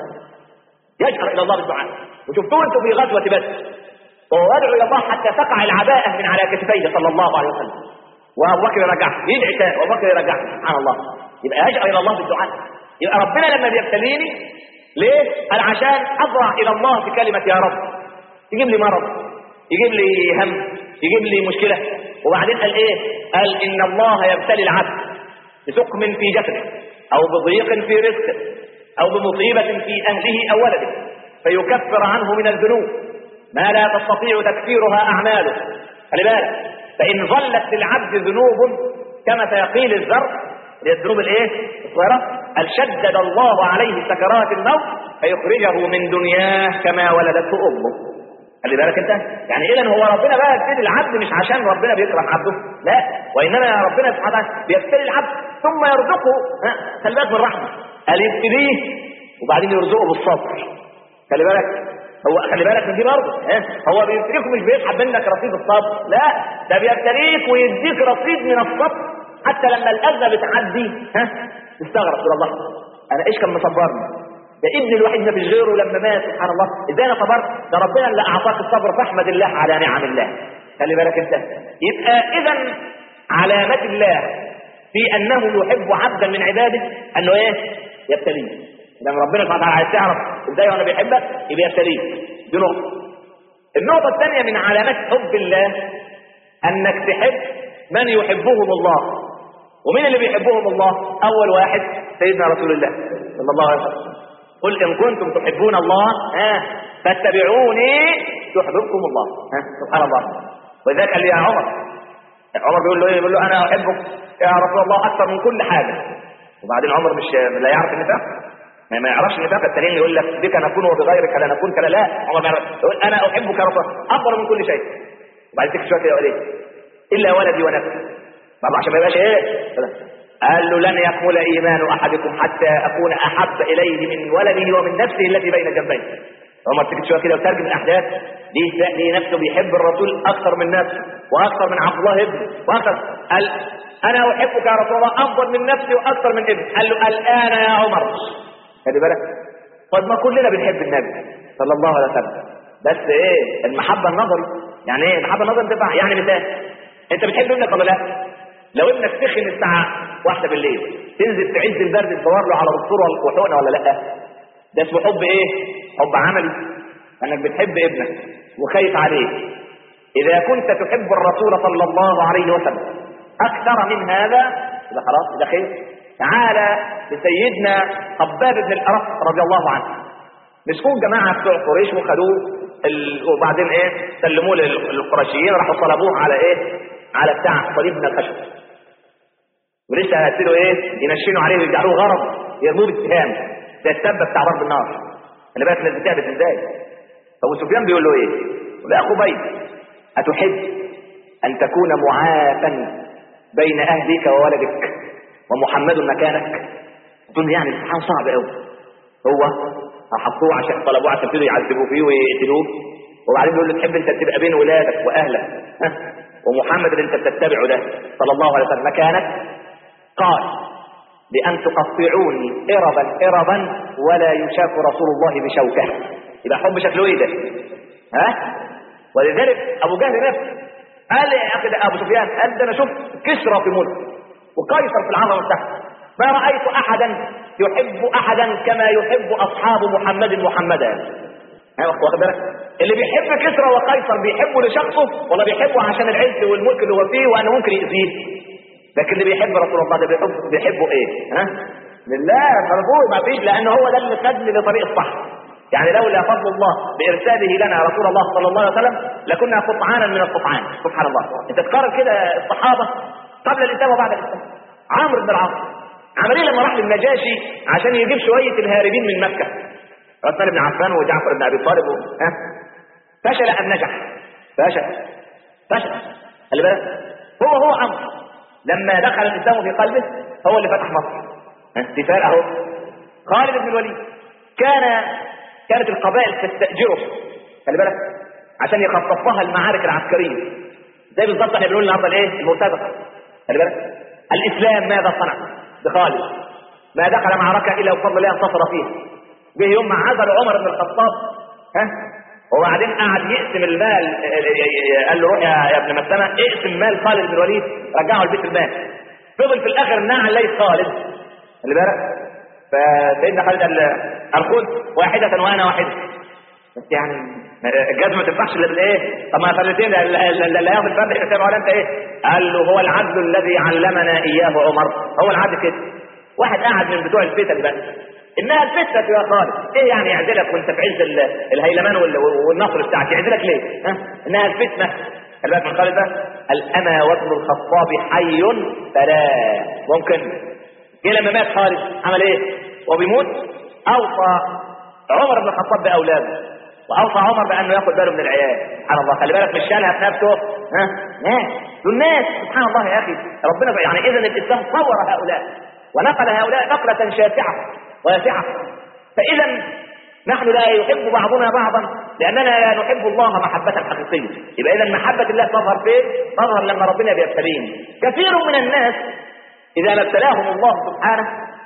يجهر الى الله بالدعاء وشفتوه انتم في غزوه بدر وهو يدعو الى الله حتى تقع العباءه من على كتفيه صلى الله عليه وسلم وابو بكر يرجعه يدعي تاني وابو بكر يرجعه سبحان الله يبقى يجهر الى الله بالدعاء يبقى ربنا لما بيبتليني ليه؟ قال عشان اضرع الى الله في كلمه يا رب يجيب لي مرض يجيب لي هم يجيب لي مشكله وبعدين قال ايه؟ قال ان الله يبتلي العبد بسقم في جسده او بضيق في رزقه او بمصيبه في اهله او ولده فيكفر عنه من الذنوب ما لا تستطيع تكفيرها اعماله خلي بالك فان ظلت للعبد ذنوب كما سيقيل الزرع هي الذنوب الايه؟ الصغيره قال شدد الله عليه سكرات الموت فيخرجه من دنياه كما ولدته امه خلي بالك انت يعني اذا هو ربنا بقى يبتلي العبد مش عشان ربنا بيكره عبده لا وانما ربنا سبحانه وتعالى بيبتلي العبد ثم يرزقه ها خلي بالك من الرحمه قال يبتليه وبعدين يرزقه بالصبر خلي بالك هو خلي بالك من دي برضه ها هو بيبتليك مش بيسحب منك رصيد الصبر لا ده بيبتليك ويديك رصيد من الصبر حتى لما الاذى بتعدي ها تستغرب تقول الله انا ايش كان مصبرني ده ابن الوحيد ما فيش غيره لما مات سبحان الله ازاي انا صبرت ده ربنا اللي اعطاك الصبر فاحمد الله على نعم الله خلي بالك انت يبقى اذا علامات الله في انه يحب عبدا من عباده انه ايه يبتليه لما ربنا سبحانه وتعالى عايز تعرف ازاي وانا بيحبك يبقى يبتليك دي نقطه النقطه الثانيه من علامات حب الله انك تحب من يحبهم الله ومين اللي بيحبهم الله اول واحد سيدنا رسول الله صلى الله عليه وسلم قل ان كنتم تحبون الله ها فاتبعوني يحببكم الله ها سبحان الله ولذلك قال لي يا عمر عمر بيقول له ايه بيقول له انا احبك يا رسول الله اكثر من كل حاجه وبعدين عمر مش لا يعرف النفاق ما ما يعرفش النفاق التانيين يقول لك بك نكون وبغيرك لا نكون كلا لا عمر ما يعرف يقول انا احبك يا رسول الله افضل من كل شيء وبعدين تكتب شويه كده يقول ايه الا ولدي ونفسي طبعا عشان ما يبقاش ايه قال له لن يكمل ايمان احدكم حتى اكون احب اليه من ولده ومن نفسه التي بين جنبيه عمر تكتب شويه كده وترجم الاحداث ليه ليه نفسه بيحب الرسول اكثر من نفسه واكثر من عبد الله ابنه واكثر قال انا احبك يا رسول الله افضل من نفسي واكثر من ابني قال له الان يا عمر خلي بالك طيب ما كلنا بنحب النبي صلى الله عليه وسلم بس ايه المحبه النظري يعني ايه المحبه النظري تبقى يعني مثال انت بتحب ابنك ولا لا لو ابنك سخن الساعه واحدة بالليل تنزل في عز البرد تدور له على دكتور وحقنه ولا لا ده اسمه حب ايه حب عملي انك بتحب ابنك وخايف عليه اذا كنت تحب الرسول صلى الله عليه وسلم اكثر من هذا يبقى خلاص ده خير تعالى لسيدنا خباب بن الارق رضي الله عنه مسكون جماعه بتوع قريش وخدوه ال... وبعدين ايه سلموه لل- للقرشيين راحوا صلبوه على ايه على بتاع صليب من الخشب ولسه هيبتدوا ايه ينشنوا عليه ويجعلوه غرض يرموه بالسهام ده السبه بتاع ضرب النار خلي بالك الناس بتعبد ازاي ابو سفيان بيقول له ايه يقول له يا خبيب اتحب ان تكون معافا بين اهلك وولدك ومحمد مكانك تقول يعني سبحان صعب قوي هو حطوه عشان طلبوه عشان يبتدوا يعذبوه فيه ويقتلوه وبعدين بيقول له تحب انت تبقى بين ولادك واهلك ها ومحمد اللي انت بتتبعه ده صلى الله عليه وسلم مكانك قال بأن تقطعوني إربا إربا ولا يشاك رسول الله بشوكة يبقى حب شكله ايه ده ها ولذلك ابو جهل نفسه قال يا اخي ده ابو سفيان قال ده انا شفت كسرى في ملك وقيصر في العظمه المتحده ما رايت احدا يحب احدا كما يحب اصحاب محمد محمدا ها واخد بالك اللي بيحب كسرى وقيصر بيحبه لشخصه ولا بيحبه عشان العز والملك اللي هو فيه وانه ممكن يأذيه لكن اللي بيحب رسول الله ده بيحب بيحبه ايه ها لله مرفوع ما فيش لان هو ده اللي خدني لطريق الصح يعني لولا فضل الله بارساله لنا رسول الله صلى الله عليه وسلم لكنا قطعانا من القطعان سبحان الله انت تقارن كده الصحابه قبل الاسلام وبعد الاسلام عمرو بن العاص عمل ايه لما راح للنجاشي عشان يجيب شويه الهاربين من مكه عثمان بن عفان وجعفر بن ابي طالب و... ها فشل ام نجح فشل فشل خلي بالك هو هو عمرو لما دخل الاسلام في قلبه هو اللي فتح مصر مثال اهو خالد بن الوليد كان كانت القبائل تستأجره خلي بالك عشان يخطط لها المعارك العسكريه زي بالظبط احنا بنقول النهارده الايه المرتزقه خلي بالك الاسلام ماذا صنع بخالد ما دخل معركه الا بفضل الله انتصر فيها جه يوم ما عزل عمر بن الخطاب ها وبعدين قعد يقسم المال قال له روح يا ابن مسلمه اقسم مال خالد بن الوليد رجعه لبيت المال فضل في الاخر النعل ليس خالد خلي بالك فسيدنا خالد قال الخذ واحده وانا واحده بس يعني الجزمه ما تنفعش الا بالايه؟ طب ما فرتين اللي هياخد الفرد حساب ولا انت ايه؟ قال له هو العدل الذي علمنا اياه عمر هو العدل كده واحد قاعد من بتوع الفتن بقى انها الفتنه يا خالد ايه يعني يعزلك وانت في عز الهيلمان والنصر بتاعك يعزلك ليه؟ ها؟ انها الفتنه خلي بالك من خالد ده الانا وابن الخطاب حي فلا ممكن جه لما مات خالد عمل ايه؟ وبيموت اوصى عمر بن الخطاب باولاده واوصى عمر بانه ياخد باله من العيال سبحان الله خلي بالك مش شالها في نفسه ها ناس دول ناس سبحان الله يا اخي ربنا يعني اذا الاسلام صور هؤلاء ونقل هؤلاء نقله شاسعه واسعه فاذا نحن لا يحب بعضنا بعضا لاننا لا نحب الله محبه حقيقيه يبقى اذا محبه الله تظهر فين تظهر لما ربنا بيبتليهم كثير من الناس اذا ما ابتلاهم الله سبحانه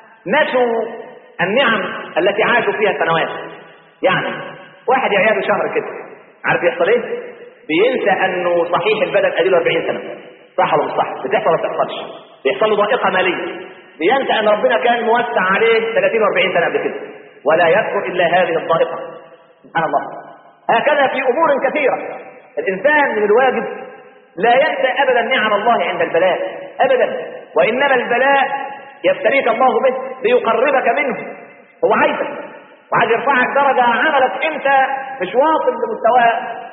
نسوا النعم التي عاشوا فيها سنوات يعني واحد يعياده شهر كده عارف يحصل ايه بينسى انه صحيح البلد اديله 40 سنه صح ولا مش صح بتحصل ولا بتحصلش بيحصل له ضائقه ماليه بينسى ان ربنا كان موسع عليه 30 و40 سنه قبل كده ولا يذكر الا هذه الضائقه سبحان الله هكذا في امور كثيره الانسان من الواجب لا ينسى ابدا نعم الله عند البلاء ابدا وانما البلاء يبتليك الله به ليقربك منه هو عايزك وعايز يرفعك درجة عملك انت مش واصل لمستوى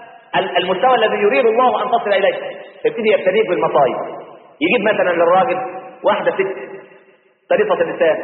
المستوى الذي يريد الله ان تصل اليه يبتدي يبتليك بالمصايب يجيب مثلا للراجل واحدة ست طريقة اللسان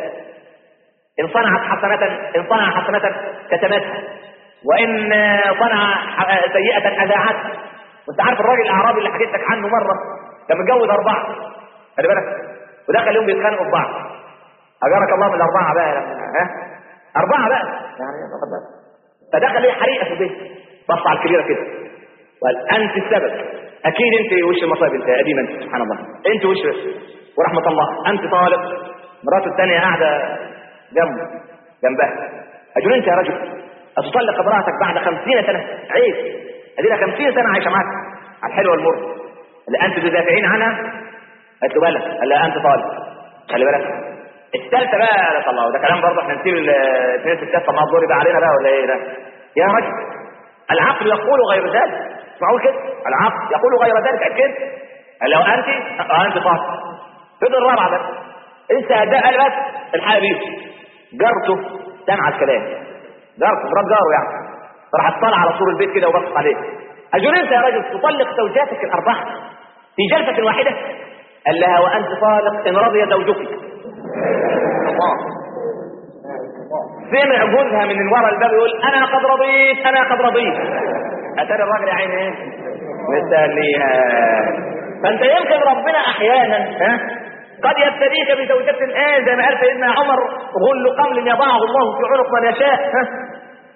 ان صنعت حسنة ان صنع حسنة كتمتها وان صنع سيئة اذاعتها وانت عارف الراجل الاعرابي اللي حكيت لك عنه مرة كان متجوز اربعة خلي بالك ودخل يوم بيتخانقوا في بعض اجرك الله من الاربعة بقى ها أربعة بقى يعني واخد بالك فدخل ليه حريقة في البيت بص على الكبيرة كده وقال أنت السبب أكيد أنت وش المصائب أنت قديما أنت سبحان الله أنت وش ورحمة الله أنت طالب مراته الثانية قاعدة جنبه جنبها أجل أنت يا رجل أتطلق امرأتك بعد خمسين سنة عيب أدينا خمسين سنة عايشة معاك على الحلو والمر اللي أنت تدافعين عنها قالت له بلى قال لها أنت طالب خلي بالك الثالثه بقى لا الله ده كلام برضه احنا نسيب الاثنين ستات طب ما الدور يبقى علينا بقى ولا ايه ده يا رجل العقل يقول غير ذلك اسمعوا كده العقل يقول غير ذلك اكيد لو انت اه انت صح فضل الرابعه بقى انت ده قال بس الحق بيه جارته سمع الكلام جارته مرات جاره يعني راح اطلع على سور البيت كده وبص عليه اجل انت يا رجل تطلق زوجاتك الاربعه في جلسه واحده قال لها وانت طالق ان رضي زوجك الله سمع جوزها من ورا الباب يقول انا قد رضيت انا قد رضيت اتاري الراجل يا عيني ايه مستنيها فانت يمكن ربنا احيانا ها قد يبتليك بزوجة الآن زي ما قال سيدنا عمر غل قمل يضعه الله في عنق من يشاء ها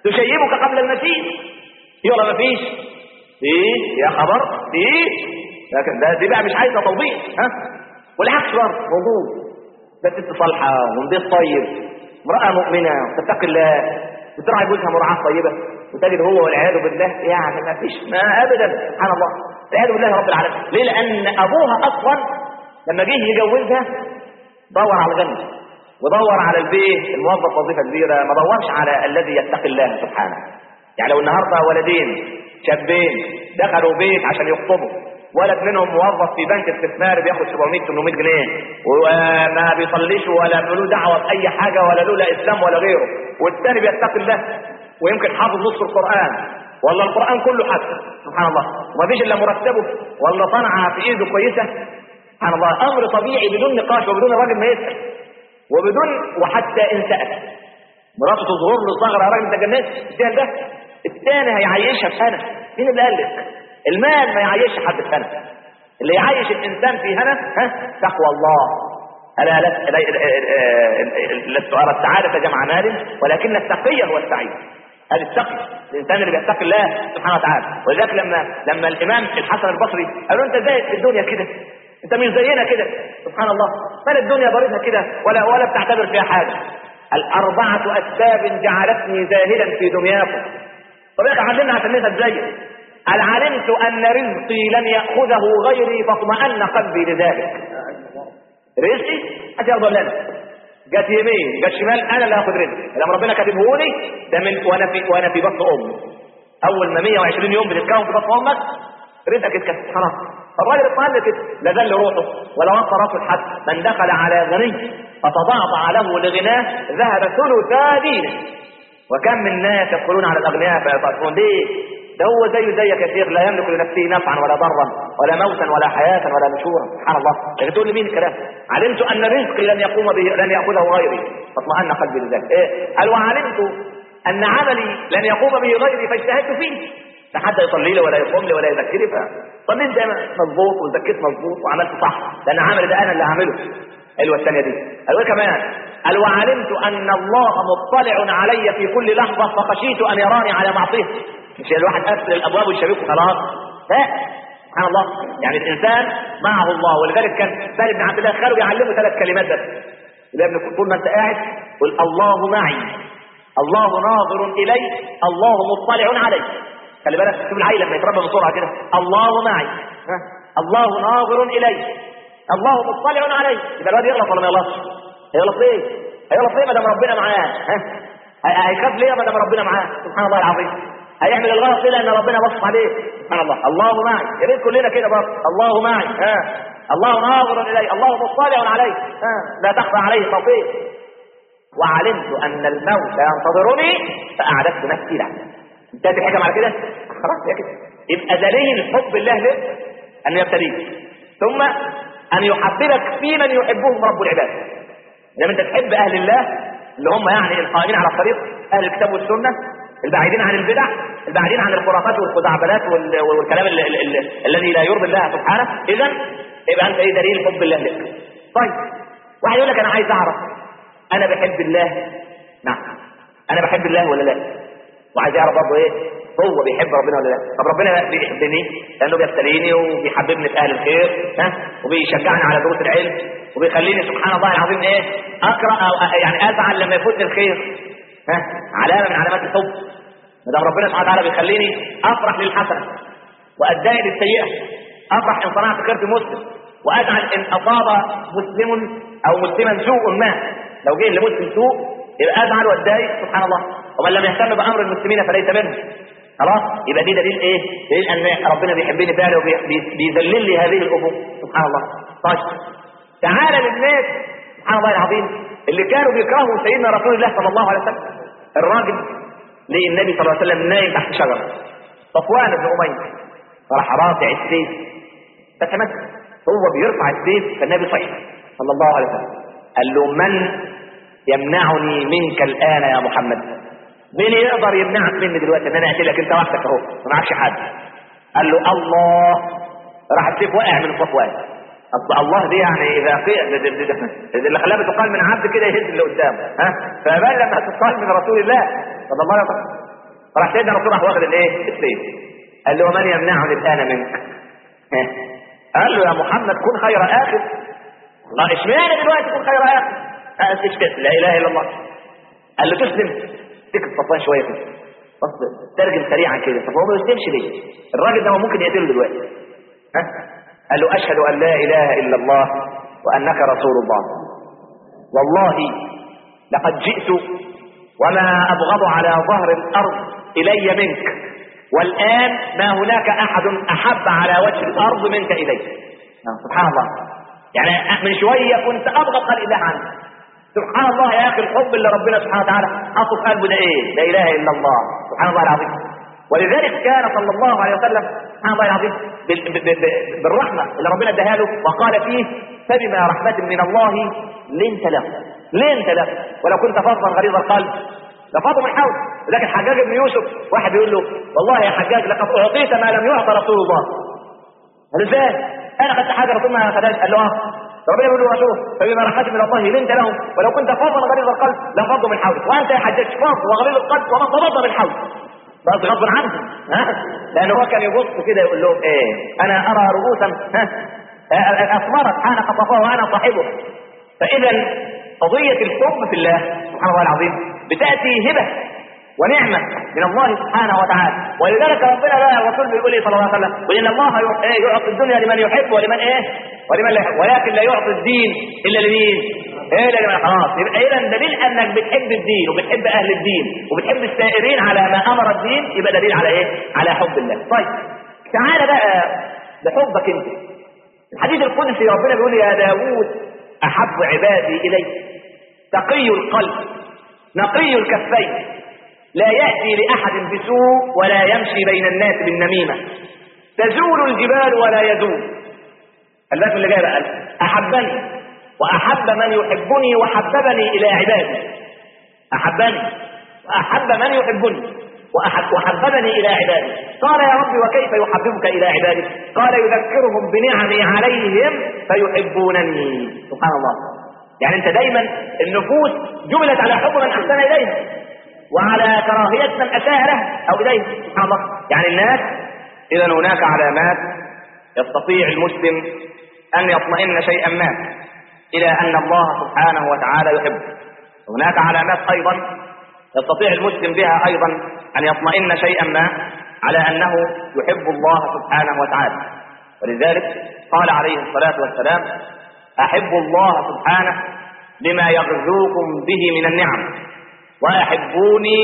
تشيبك قبل المسيح يلا ما فيش ايه يا خبر ايه لكن ده دي بقى مش عايزه توضيح ها والعكس برضه موجود ده ست صالحه ونضيف طيب امراه مؤمنه تتقي الله بتراعي جوزها مراعاه طيبه وتجد هو والعياذ بالله يعني ما فيش ما ابدا سبحان الله والعياذ بالله رب العالمين ليه لان ابوها اصلا لما جه يجوزها دور على الغني ودور على البيت الموظف وظيفه كبيره ما دورش على الذي يتقي الله سبحانه يعني لو النهارده ولدين شابين دخلوا بيت عشان يخطبوا ولد منهم موظف في بنك استثمار بياخد 700 800 جنيه وما بيصليش ولا له دعوه باي حاجه ولا له لا اسلام ولا غيره والثاني بيتقي الله ويمكن حافظ نص القران ولا القران كله حتى سبحان الله وما فيش الا مرتبه ولا صنعه في ايده كويسه سبحان الله امر طبيعي بدون نقاش وبدون الراجل ما يسال وبدون وحتى ان سال مراته تظهر له صغر يا راجل انت جننت الدين ده الثاني هيعيشها في سنه مين اللي قال لك المال ما يعيش حد في سنه اللي يعيش الانسان في هنا ها تقوى الله الا لست ارى السعاده جمع مال ولكن التقي هو السعيد هذا التقي الانسان اللي بيتقي الله سبحانه وتعالى ولذلك لما لما الامام الحسن البصري قال له انت زايد في الدنيا كده انت مش زينا كده سبحان الله مال الدنيا ضريبها كده ولا ولا بتعتبر فيها حاجه الاربعه اسباب جعلتني زاهدا في دنياكم طب يا اخي علمنا عشان نفهم زيك هل علمت ان رزقي لن ياخذه غيري فاطمأن قلبي لذلك رزقي هتاخده لنا جت يمين جت شمال انا اللي هاخد رزقي لما ربنا كاتبه لي ده من وانا في وانا في بطن امي اول ما 120 يوم بتتكون في بطن امك رزقك اتكتب خلاص الراجل اطمئن كده لا ذل روحه ولا وطى راسه لحد من دخل على غني فتضعضع له لغناه ذهب ثلثا دينه وكم من ناس يدخلون على الاغنياء فيطرفون ليه؟ ده هو زيه زيك يا شيخ لا يملك لنفسه نفعا ولا ضرا ولا موتا ولا حياه ولا نشورا سبحان الله لكن تقول لمين الكلام؟ علمت ان رزقي لن يقوم به لن ياخذه غيري فاطمأن قلبي لذلك ايه؟ قال وعلمت ان عملي لن يقوم به غيري فاجتهدت فيه لا حد يصلي لي ولا يقوم لي ولا يذكرني فصليت زي مظبوط وزكيت مظبوط وعملت صح لان عملي ده انا اللي هعمله ايوه الثانيه دي قال وايه كمان قال وعلمت ان الله مطلع علي في كل لحظه فخشيت ان يراني على معصيه مش الواحد قفل الابواب والشبابيك وخلاص لا سبحان الله يعني الانسان معه الله ولذلك كان سالم بن عبد الله خاله يعلمه ثلاث كلمات بس اللي ابن طول ما انت قاعد قل الله معي الله ناظر الي الله مطلع علي خلي بالك شوف العيل لما يتربى بسرعه كده الله معي ها الله ناظر الي الله مطلع علي يبقى الواد يغلط ولا ما يغلطش؟ هيغلط ليه؟ هيغلط ليه ما دام ربنا معاه؟ ها؟ هيخاف ليه ما دام ربنا معاه؟ سبحان الله العظيم هيعمل الغلط ليه لان ربنا بص عليه سبحان الله الله معي يا ريت كلنا كده برضه الله معي ها الله ناظر الي الله مطلع علي ها لا تخفى عليه خطيئه وعلمت ان الموت ينتظرني فاعددت نفسي له انتهت الحكم على كده خلاص يا كده يبقى دليل حب الله لك ان يبتليك ثم ان يحببك في من يحبهم رب العباد لما انت تحب اهل الله اللي هم يعني القائمين على الطريق اهل الكتاب والسنه البعيدين عن البدع البعيدين عن الخرافات والخزعبلات وال- والكلام ال- ال- ال- الذي لا يرضي الله سبحانه اذا يبقى انت ايه دليل حب الله لك طيب واحد يقول لك انا عايز اعرف انا بحب الله نعم انا بحب الله ولا لا وعايز يعرف برضه ايه هو بيحب ربنا ولا لا طب ربنا بيحبني لانه بيبتليني وبيحببني في اهل الخير ها وبيشجعني على دروس العلم وبيخليني سبحان الله العظيم ايه اقرا او يعني ازعل لما يفوتني الخير ها علامه من علامات الحب ما دام ربنا سبحانه وتعالى بيخليني افرح للحسنه واتضايق للسيئه افرح ان صنعت خير في مسلم وازعل ان اصاب مسلم او مسلما سوء ما لو جه لمسلم سوء يبقى ازعل واتضايق سبحان الله ومن لم يهتم بامر المسلمين فليس منهم خلاص يبقى دي دليل ايه؟ دليل ان ربنا بيحبني فعلا وبيذلل لي هذه الامور سبحان الله طيب تعالى للناس سبحان الله العظيم اللي كانوا بيكرهوا سيدنا رسول الله صلى الله عليه وسلم الراجل لقي النبي صلى الله عليه وسلم نايم تحت شجره صفوان بن اميه راح رافع السيف فتمسك هو بيرفع السيف فالنبي صحيح صلى الله عليه وسلم قال له من يمنعني منك الان يا محمد مين يقدر يمنعك مني دلوقتي ان انا اقتلك انت وحدك اهو ما معكش حد قال له الله راح السيف وقع من صفوان أصل الله دي يعني اذا قيل اللي خلاها بتقال من عبد كده يهز اللي قدامه ها فبال لما تقال من رسول الله صلى الله عليه وسلم راح سيدنا الرسول راح واخد الايه السيف قال له ومن يمنعني الان منك ها قال له يا محمد كن خير اخر الله اشمعنى دلوقتي كن خير اخر قال تشتت لا اله الا الله قال له تسلم تكتب صفان شويه كده بص ترجم سريعا كده طب هو ما يسلمش ليه الراجل ده هو ممكن يقتله دلوقتي ها قال له اشهد ان لا اله الا الله وانك رسول الله والله لقد جئت وما ابغض على ظهر الارض الي منك والان ما هناك احد احب على وجه الارض منك الي سبحان الله يعني من شويه كنت ابغض خلق الله عنك سبحان الله يا اخي الحب اللي ربنا سبحانه وتعالى حطه في قلبه ده ايه لا اله الا الله سبحان الله العظيم ولذلك كان صلى الله عليه وسلم سبحان الله العظيم بال- ب- ب- ب- بالرحمه اللي ربنا اداها له وقال فيه فبما رحمه من الله لنت له لنت له ولو كنت فظا غليظ القلب لفظوا من حول لكن حجاج بن يوسف واحد يقول له والله يا حجاج لقد اعطيت ما لم يعط رسول الله قال ازاي انا خدت حاجه رسول ما خدهاش قال له اه ربنا يقول له رسول فبما رحمه من الله لنت لهم ولو كنت فظا غليظ القلب لفضوا من حولك وانت يا حجاج فظ وغليظ القلب وما فضض من حولك بس غصب عنه ها لانه هو كان يبص كده يقول لهم ايه انا ارى رؤوسا ها اثمرت حان قطفها وانا صاحبه فاذا قضيه الحب في الله سبحان الله العظيم بتاتي هبه ونعمة من الله سبحانه وتعالى ولذلك ربنا لا الرسول بيقول صلى الله عليه وسلم وإن الله يع- إيه يعطي الدنيا لمن يحب ولمن إيه ولمن لا يحب ولكن لا يعطي الدين إلا لمين إلا لمن خلاص يبقى إذا دليل أنك بتحب الدين وبتحب أهل الدين وبتحب السائرين على ما أمر الدين يبقى دليل على إيه على حب الله طيب تعالى بقى لحبك أنت الحديث القدسي ربنا بيقول يا داوود أحب عبادي إلي تقي القلب نقي الكفين لا يأتي لأحد بسوء ولا يمشي بين الناس بالنميمة تزول الجبال ولا يزول الناس اللي جاي بقى أحبني وأحب من يحبني وحببني إلى عبادي أحبني وأحب من يحبني وأحب وحببني إلى عبادي قال يا رب وكيف يحببك إلى عبادي قال يذكرهم بنعمي عليهم فيحبونني سبحان الله يعني أنت دايما النفوس جبلت على حب من أحسن إليها وعلى كراهية من أساء له أو إليه سبحان الله يعني الناس إذا هناك علامات يستطيع المسلم أن يطمئن شيئا ما إلى أن الله سبحانه وتعالى يحبه هناك علامات أيضا يستطيع المسلم بها أيضا أن يطمئن شيئا ما على أنه يحب الله سبحانه وتعالى ولذلك قال عليه الصلاة والسلام أحب الله سبحانه لما يغزوكم به من النعم وأحبوني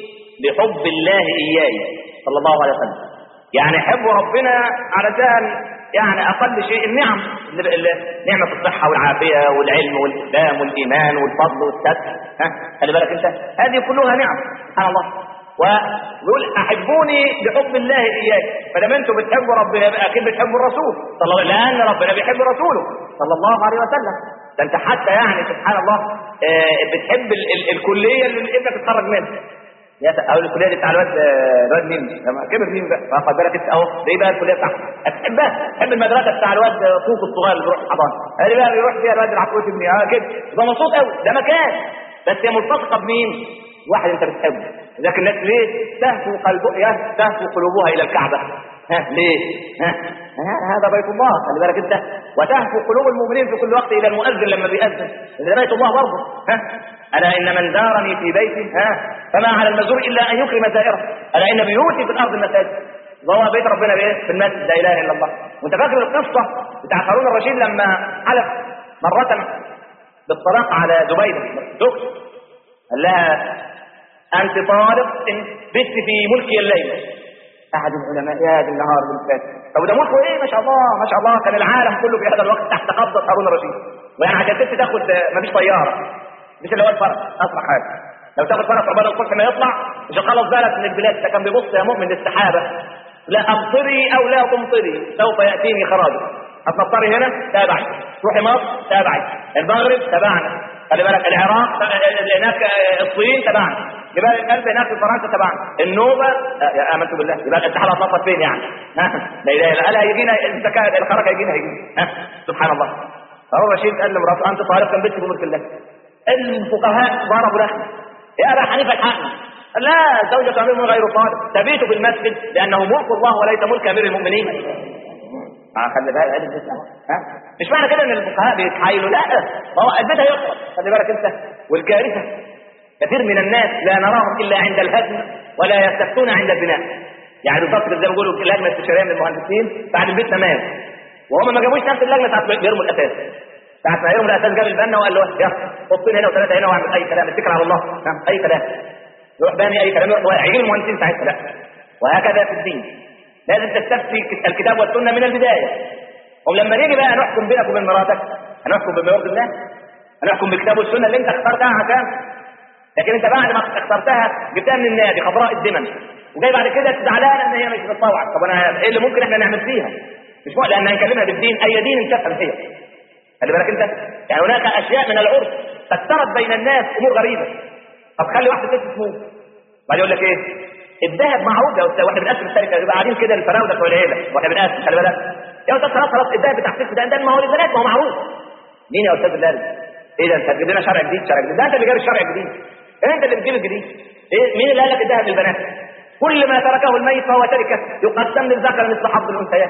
بحب الله إياي صلى الله عليه وسلم يعني حب ربنا علشان يعني أقل شيء النعم ال- ال- نعمة الصحة والعافية والعلم والإسلام والإيمان والفضل والستر ها خلي بالك أنت هذه كلها نعم سبحان الله ويقول أحبوني بحب الله إياي فلما أنتم بتحبوا ربنا يبقى أكيد بتحبوا الرسول صلى الله لأن ربنا بيحب رسوله صلى الله عليه وسلم ده أنت حتى يعني سبحان الله آه، بتحب ال- ال- الكلية اللي ابنك تتخرج منها يا س- او الكليه دي بتاع الواد الواد مين لما كبر مين بقى فاخد بالك انت اهو دي بقى الكليه بتاعته هتحبها تحب المدرسه بتاع الواد فوق الصغير اللي بيروح الحضانه ادي بقى بيروح فيها الواد العفوت ابني اه كده ده مبسوط قوي ده مكان بس هي ملتصقه بمين؟ واحد انت بتحبه لكن الناس ليه تهفو قلبها يا تهفو قلوبها الى الكعبه ها ليه؟ ها ها هذا بيت الله خلي بالك انت وتهفو قلوب المؤمنين في كل وقت الى المؤذن لما بيأذن ده بيت الله برضه ها الا ان من زارني في بيتي ها فما على المزور الا ان يكرم زائره الا ان بيوتي في الارض المساجد وهو بيت ربنا بايه؟ في المسجد لا اله الا الله وانت فاكر القصه بتاع هارون الرشيد لما حلف مره بالطلاق على زبيده زوجته قال لها انت طالق ان بت في ملكي الليله احد العلماء يا دي النهار بالفات طب ده ملكه ايه ما شاء الله ما شاء الله كان العالم كله في هذا الوقت تحت قبضه هارون الرشيد ويعني عشان ست تاخد مفيش طياره مش اللي هو الفرس اسرع حاجه لو تاخد فرس عقبال الصبح ما يطلع مش خلص بالك من البلاد ده كان بيبص يا مؤمن للسحابه لا امطري او لا تمطري سوف ياتيني خراجه هتمطري هنا تابعي روحي مصر تابعي المغرب تبعنا خلي بالك العراق هناك الصين تبعنا جبال القلب هناك في فرنسا تبعنا النوبه آه، يا امنت بالله يبقى الاتحاد هتنطط فين يعني ها لا اله الا الله هيجينا الزكاه الخراج هيجينا هيجينا ها سبحان الله هارون الرشيد قال لمراته انت طالق كان بنتي في ملك الله الفقهاء ضربوا له يا ابا حنيفه الحقني لا زوجة أمير من غير طالب تبيت في المسجد لأنه ملك الله وليس ملك أمير المؤمنين اه خلي بالك ادي البيت اهو ها مش معنى كده ان الفقهاء بيتحايلوا لا ما هو البيت هيخرب خلي بالك انت والكارثه كثير من الناس لا نراهم الا عند الهدم ولا يستفتون عند البناء يعني بالضبط زي ما بيقولوا اللجنه الاستشاريه من المهندسين بعد البيت ما مات وهم ما جابوش نفس اللجنه بتاعت بيرموا الاساس ساعة ما يرموا الاساس جاب البنا وقال له يلا حطين هنا وثلاثه هنا واعمل اي كلام اتكل على الله ها، اي كلام يروح باني اي كلام يروح واقع يجيب المهندسين ساعتها لا وهكذا في الدين لازم تستفتي الكتاب والسنه من البدايه ولما نيجي بقى نحكم بينك وبين مراتك هنحكم بما يرضي الله هنحكم بالكتاب والسنه اللي انت اخترتها عشان لكن انت بعد ما اخترتها جبتها من النادي خضراء الدمن وجاي بعد كده زعلانه ان هي مش بتطوعك طب انا ايه اللي ممكن احنا نعمل فيها؟ مش ممكن لان هنكلمها بالدين اي دين انت تفهم فيها خلي بالك انت يعني هناك اشياء من العرف فسرت بين الناس امور غريبه طب خلي واحده ست تموت بعد يقول لك ايه الذهب معروف يا استاذ واحنا بنقسم الشركه يبقى قاعدين كده الفراوده بتوع العيله واحنا بنقسم خلي بالك يا استاذ خلاص خلاص الذهب بتاع الست ده ده ما هو للبنات ما هو معروف مين يا استاذ بلال ايه ده انت هتجيب لنا شرع جديد شرع جديد ده انت اللي جايب الشرع الجديد انت اللي بتجيب الجديد ايه مين اللي قال لك الذهب للبنات كل ما تركه الميت فهو تركه يقسم للذكر مثل حظ الانثيين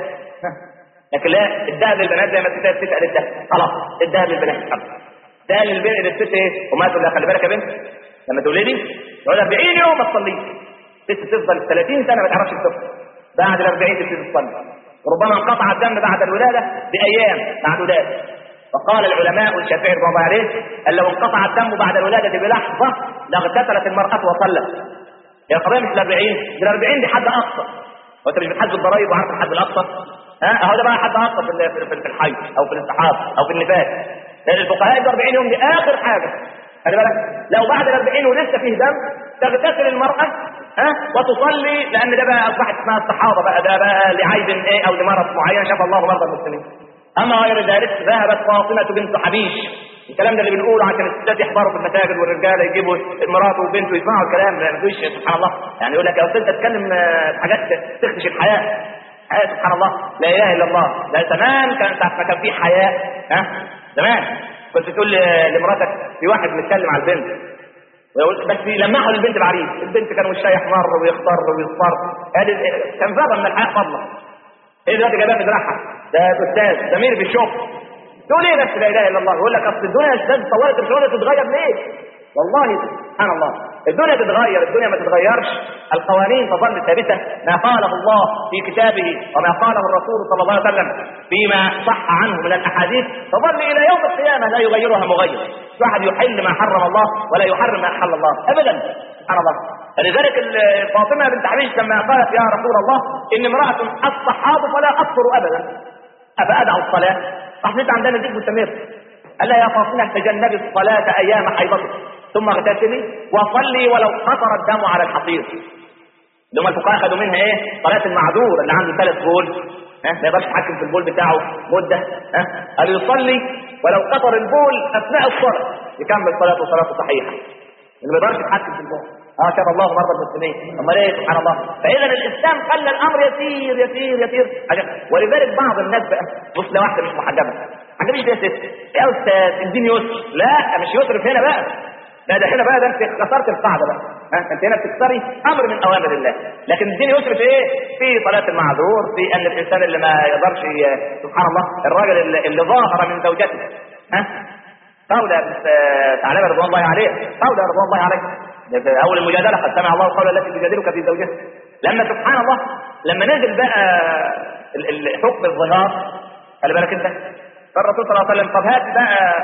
لكن لا الذهب للبنات زي ما الست الست قالت ده خلاص الذهب للبنات خلاص ده للبنت للست ايه وما تقول لها خلي بالك يا بنت لما تولدي تقعد 40 يوم ما تصليش ست تفضل 30 سنه ما تعرفش تصلي بعد ال 40 تبتدي تصلي ربما انقطع الدم بعد الولاده بايام معدودات فقال العلماء والشافعي رضي الله عليه ان لو انقطع الدم بعد الولاده بلحظه لاغتسلت المراه وصلت هي القضيه مش ال 40 دي ال 40 دي حد اقصى وانت مش بتحج الضرايب وعارف الحد الاقصى ها اهو ده بقى حد اقصى في ال- في في الحي او في الاستحاض او في النفاس لان الفقهاء ال 40 يوم دي اخر حاجه خلي بالك لو بعد ال 40 ولسه فيه دم تغتسل المراه ها وتصلي لان ده بقى اصبحت اسمها الصحابه بقى ده بقى لعيب ايه او لمرض معين شاف الله مرضى المسلمين اما غير ذلك ذهبت فاطمه بنت حبيش الكلام ده اللي بنقوله عشان الستات يحضروا في المساجد والرجاله يجيبوا مراته وبنته يسمعوا الكلام ما فيش سبحان الله يعني يقول لك يا استاذ انت تتكلم آه، في حاجات تخدش الحياه حياه سبحان الله لا اله الا الله لا زمان كان ساعه ما كان في حياه ها زمان كنت تقول ل- لمراتك في واحد متكلم على البنت ويقول- بس يلمحوا للبنت بعريس البنت كان وشها يحمر ويخضر ويصفر هذه كان ذره من الحياه فضله ايه دلوقتي جايبها في دراعها ده استاذ ده مين في الشغل تقول ايه نفس لا اله الا الله يقول لك اصل الدنيا يا استاذ طورت الشغل تتغير ليه والله سبحان الله الدنيا تتغير الدنيا ما تتغيرش القوانين تظل ثابته ما قاله الله في كتابه وما قاله الرسول صلى الله عليه وسلم فيما صح عنه من الاحاديث تظل الى يوم القيامه لا يغيرها مغير واحد يحل ما حرم الله ولا يحرم ما احل الله ابدا سبحان الله لذلك ال- فاطمه بنت حبيش لما قالت يا رسول الله ان امراه الصحاب فلا اقصر ابدا افادع الصلاه راح انت عندنا ديك مستمر قال لها يا فاطمه تجنبي الصلاه ايام حيضتك ثم اغتسلي وصلي ولو قطر الدم على الحصير اللي هم الفقهاء خدوا منها ايه صلاه المعذور اللي عنده ثلاث بول ها ما يقدرش يتحكم في البول بتاعه مده ها قال يصلي ولو قطر البول اثناء الصلاه يكمل صلاته صلاته صحيحه اللي ما يقدرش يتحكم في البول اه شاف الله مرضى المسلمين امال ايه سبحان الله فاذا الاسلام خلى الامر يسير يسير يسير عجب. ولذلك بعض الناس بقى بص لو واحده مش محجبه ما عجبش فيها ست يا استاذ الدين يسر لا مش يسر في هنا بقى لا ده هنا بقى ده انت كسرت القاعده بقى ها انت هنا بتكسري امر من اوامر الله لكن الدين يسر في ايه في صلاه المعذور في ان الانسان اللي ما يقدرش ي- سبحان الله الراجل اللي, اللي ظاهر من زوجته ها قولة بنت ثعلبة رضوان الله عليه قولة رضوان الله عليه ده في اول المجادله قد سمع الله قول التي تجادلك في زوجها لما سبحان الله لما نزل بقى ال- ال- حكم الظهار خلي بالك انت فالرسول صلى الله عليه وسلم طب هات بقى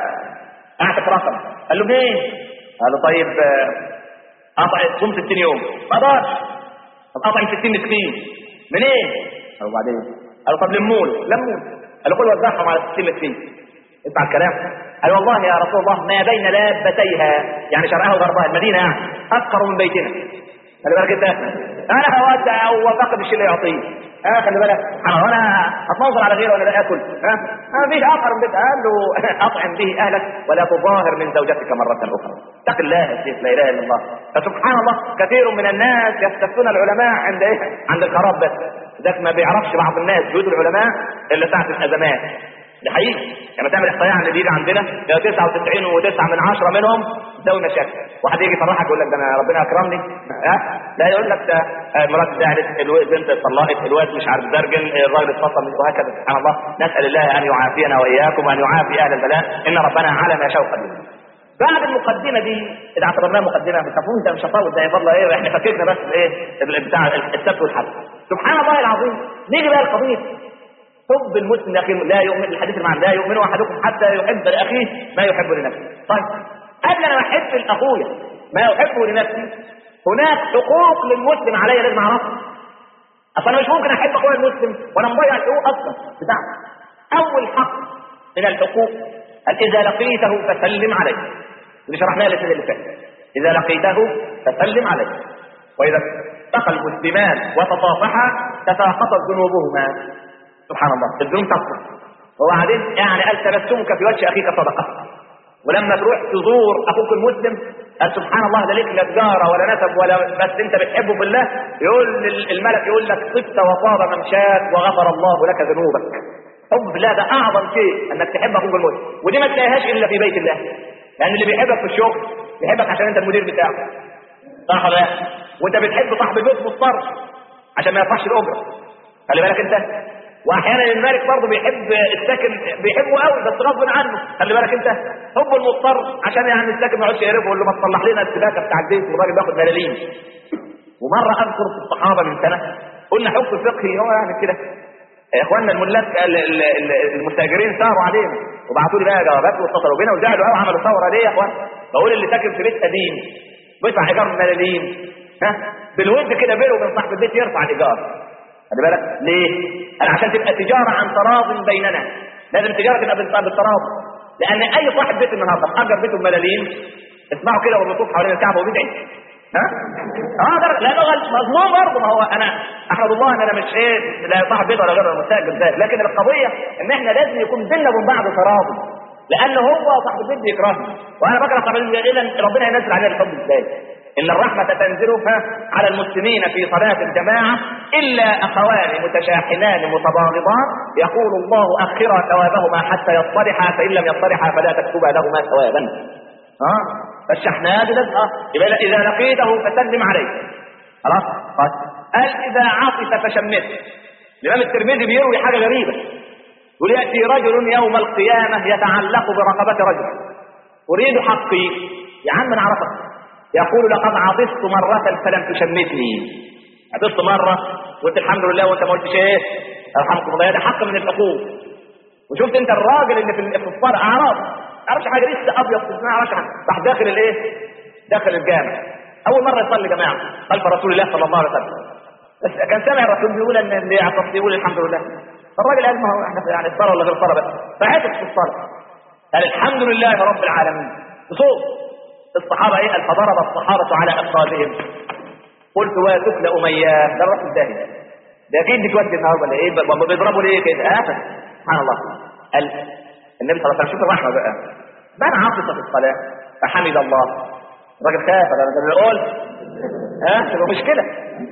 اعتق رقم قال له مين؟ قال له طيب آه، قطع صوم 60 يوم ما قدرش طب قطع 60 مسكين منين؟ قال له بعدين قال له طب لمون لمون قال له قل وزعهم على 60 مسكين اسمع الكلام قال والله يا رسول الله ما بين لابتيها يعني شرقها وغربها المدينه يعني اكثر من بيتنا خلي بالك انت انا اودع وفقد الشيء اللي يعطيه ها خلي بالك انا وانا اتنظر على غيره وانا لا اكل ها ما فيش اخر من بيت قال له اطعم به اهلك ولا تظاهر من زوجتك مره اخرى اتق الله يا شيخ لا اله الا الله فسبحان الله كثير من الناس يستفتون العلماء عند ايه عند الخراب بس ذاك ما بيعرفش بعض الناس بيوت العلماء الا ساعه الازمات ده حقيقي لما تعمل احصائيه عن اللي بيجي عندنا 99 و9 من 10 منهم ذوي مشاكل واحد يجي يفرحك يقول لك ده انا ربنا اكرمني ها لا يقول لك ده آه، مرات زعلت البنت اتطلقت الواد مش عارف درجن الراجل اتفصل وهكذا سبحان الله نسال الله ان يعافينا واياكم وان يعافي اهل البلاء ان ربنا على ما شاء قدير بعد المقدمه دي اذا اعتبرناها مقدمه بالتفهيم ده مش هطول ده يفضل ايه احنا فكرنا بس ايه ال- بتاع السبت والحد سبحان الله العظيم نيجي بقى القضيه حب المسلم لاخيه لا يؤمن الحديث المعنى لا يؤمن احدكم حتى يحب لاخيه ما يحب لنفسه طيب قبل ان احب لاخويا ما يحبه لنفسي هناك حقوق للمسلم علي لازم اعرفها اصل انا مش ممكن احب اخويا المسلم وانا مضيع الحقوق اصلا بتاعته اول حق من الحقوق أن اذا لقيته فسلم عليه اللي شرحناها الاسئله اللي فاتت اذا لقيته فسلم عليه واذا التقى المسلمان وتصافحا تساقطت ذنوبهما سبحان الله الذنوب تسقط وبعدين يعني قال تبسمك في وجه اخيك صدقه ولما تروح تزور اخوك المسلم قال سبحان الله لا ليك لا تجاره ولا نسب ولا بس انت بتحبه بالله يقول لل- الملك يقول لك طبت وطاب ممشاك وغفر الله لك ذنوبك حب بالله ده اعظم شيء انك تحب اخوك المسلم ودي ما تلاقيهاش الا في بيت الله لان اللي بيحبك في الشغل بيحبك عشان انت المدير بتاعه صح ولا لا؟ وانت بتحب صاحب البيت مضطر عشان ما يرفعش الاجره خلي بالك انت واحيانا المالك برضه بيحب الساكن بيحبه قوي بس غصب عنه خلي بالك انت حب المضطر عشان يعني الساكن ما يقعدش يقرفه يقول له ما تصلح لنا السباكه بتاع البيت والراجل بياخد ملاليم ومره اذكر في الصحابه من سنه قلنا حكم فقهي هو يعني كده يا اخواننا الملاك ال- ال- ال- المستاجرين سهروا علينا وبعتوا لي بقى جوابات واتصلوا بينا وزعلوا قوي عملوا ثوره ليه يا اخوان بقول اللي ساكن في بيت قديم بيدفع ايجار ملاليم ها بالود كده بينه وبين صاحب البيت يرفع الايجار خلي بالك ليه؟ قال عشان تبقى تجاره عن تراض بيننا لازم تجاره تبقى بال- بالتراض لان اي صاحب بيت النهارده اجر بيته بملاليم اسمعوا كده وهو بيطوف حوالين الكعبه وبيدعي ها؟ اه ده لانه غل- مظلوم برضه ما هو انا احمد الله ان انا مش ايه لا صاحب بيت ولا غير مستاجر ذلك لكن القضيه ان احنا لازم يكون بيننا وبين بعض تراضي لان هو صاحب البيت بيكرهني وانا بكره صاحب البيت اذا ربنا ينزل علينا الحب ازاي؟ ان الرحمه تنزل على المسلمين في صلاه الجماعه الا اخوان متشاحنان متباغضان يقول الله اخرا ثوابهما حتى يصطلحا فان لم يصطلحا فلا تكتبا لهما ثوابا ها فالشحناء لازم اه يبقى اذا لقيته فسلم عليه خلاص طيب قال اذا عطس فشمته الامام الترمذي بيروي حاجه غريبه يقول ياتي رجل يوم القيامه يتعلق برقبه رجل اريد حقي يا عم انا عرفك يقول لقد عطست مره فلم تشمتني عطست مره وانت الحمد لله وانت ما قلتش ايه ارحمكم الله ده حق من الحقوق وشفت انت الراجل اللي في في الصلاه اعراب ما يعرفش حاجه لسه ابيض في ما يعرفش حاجه راح داخل الايه داخل الجامع اول مره يصلي جماعه خلف رسول الله صلى الله عليه وسلم بس كان سامع الرسول بيقول ان اللي يعطس يقول الحمد لله فالراجل قال ما هو احنا يعني الصلاه ولا غير الصلاه بس فعطس في الصلاه قال الحمد لله رب العالمين بصوت الصحابه ايه قال فضرب الصحابه على افخاذهم قلت واتكل اميه ده الراس الداهيه ده اكيد بتودي النهارده ولا ايه ب- بيضربوا ليه كده اه سبحان الله قال النبي صلى الله عليه وسلم شوف الرحمه بقى من عطس في الصلاه فحمد الله الراجل خاف ده ده اللي قلت ها تبقى مشكله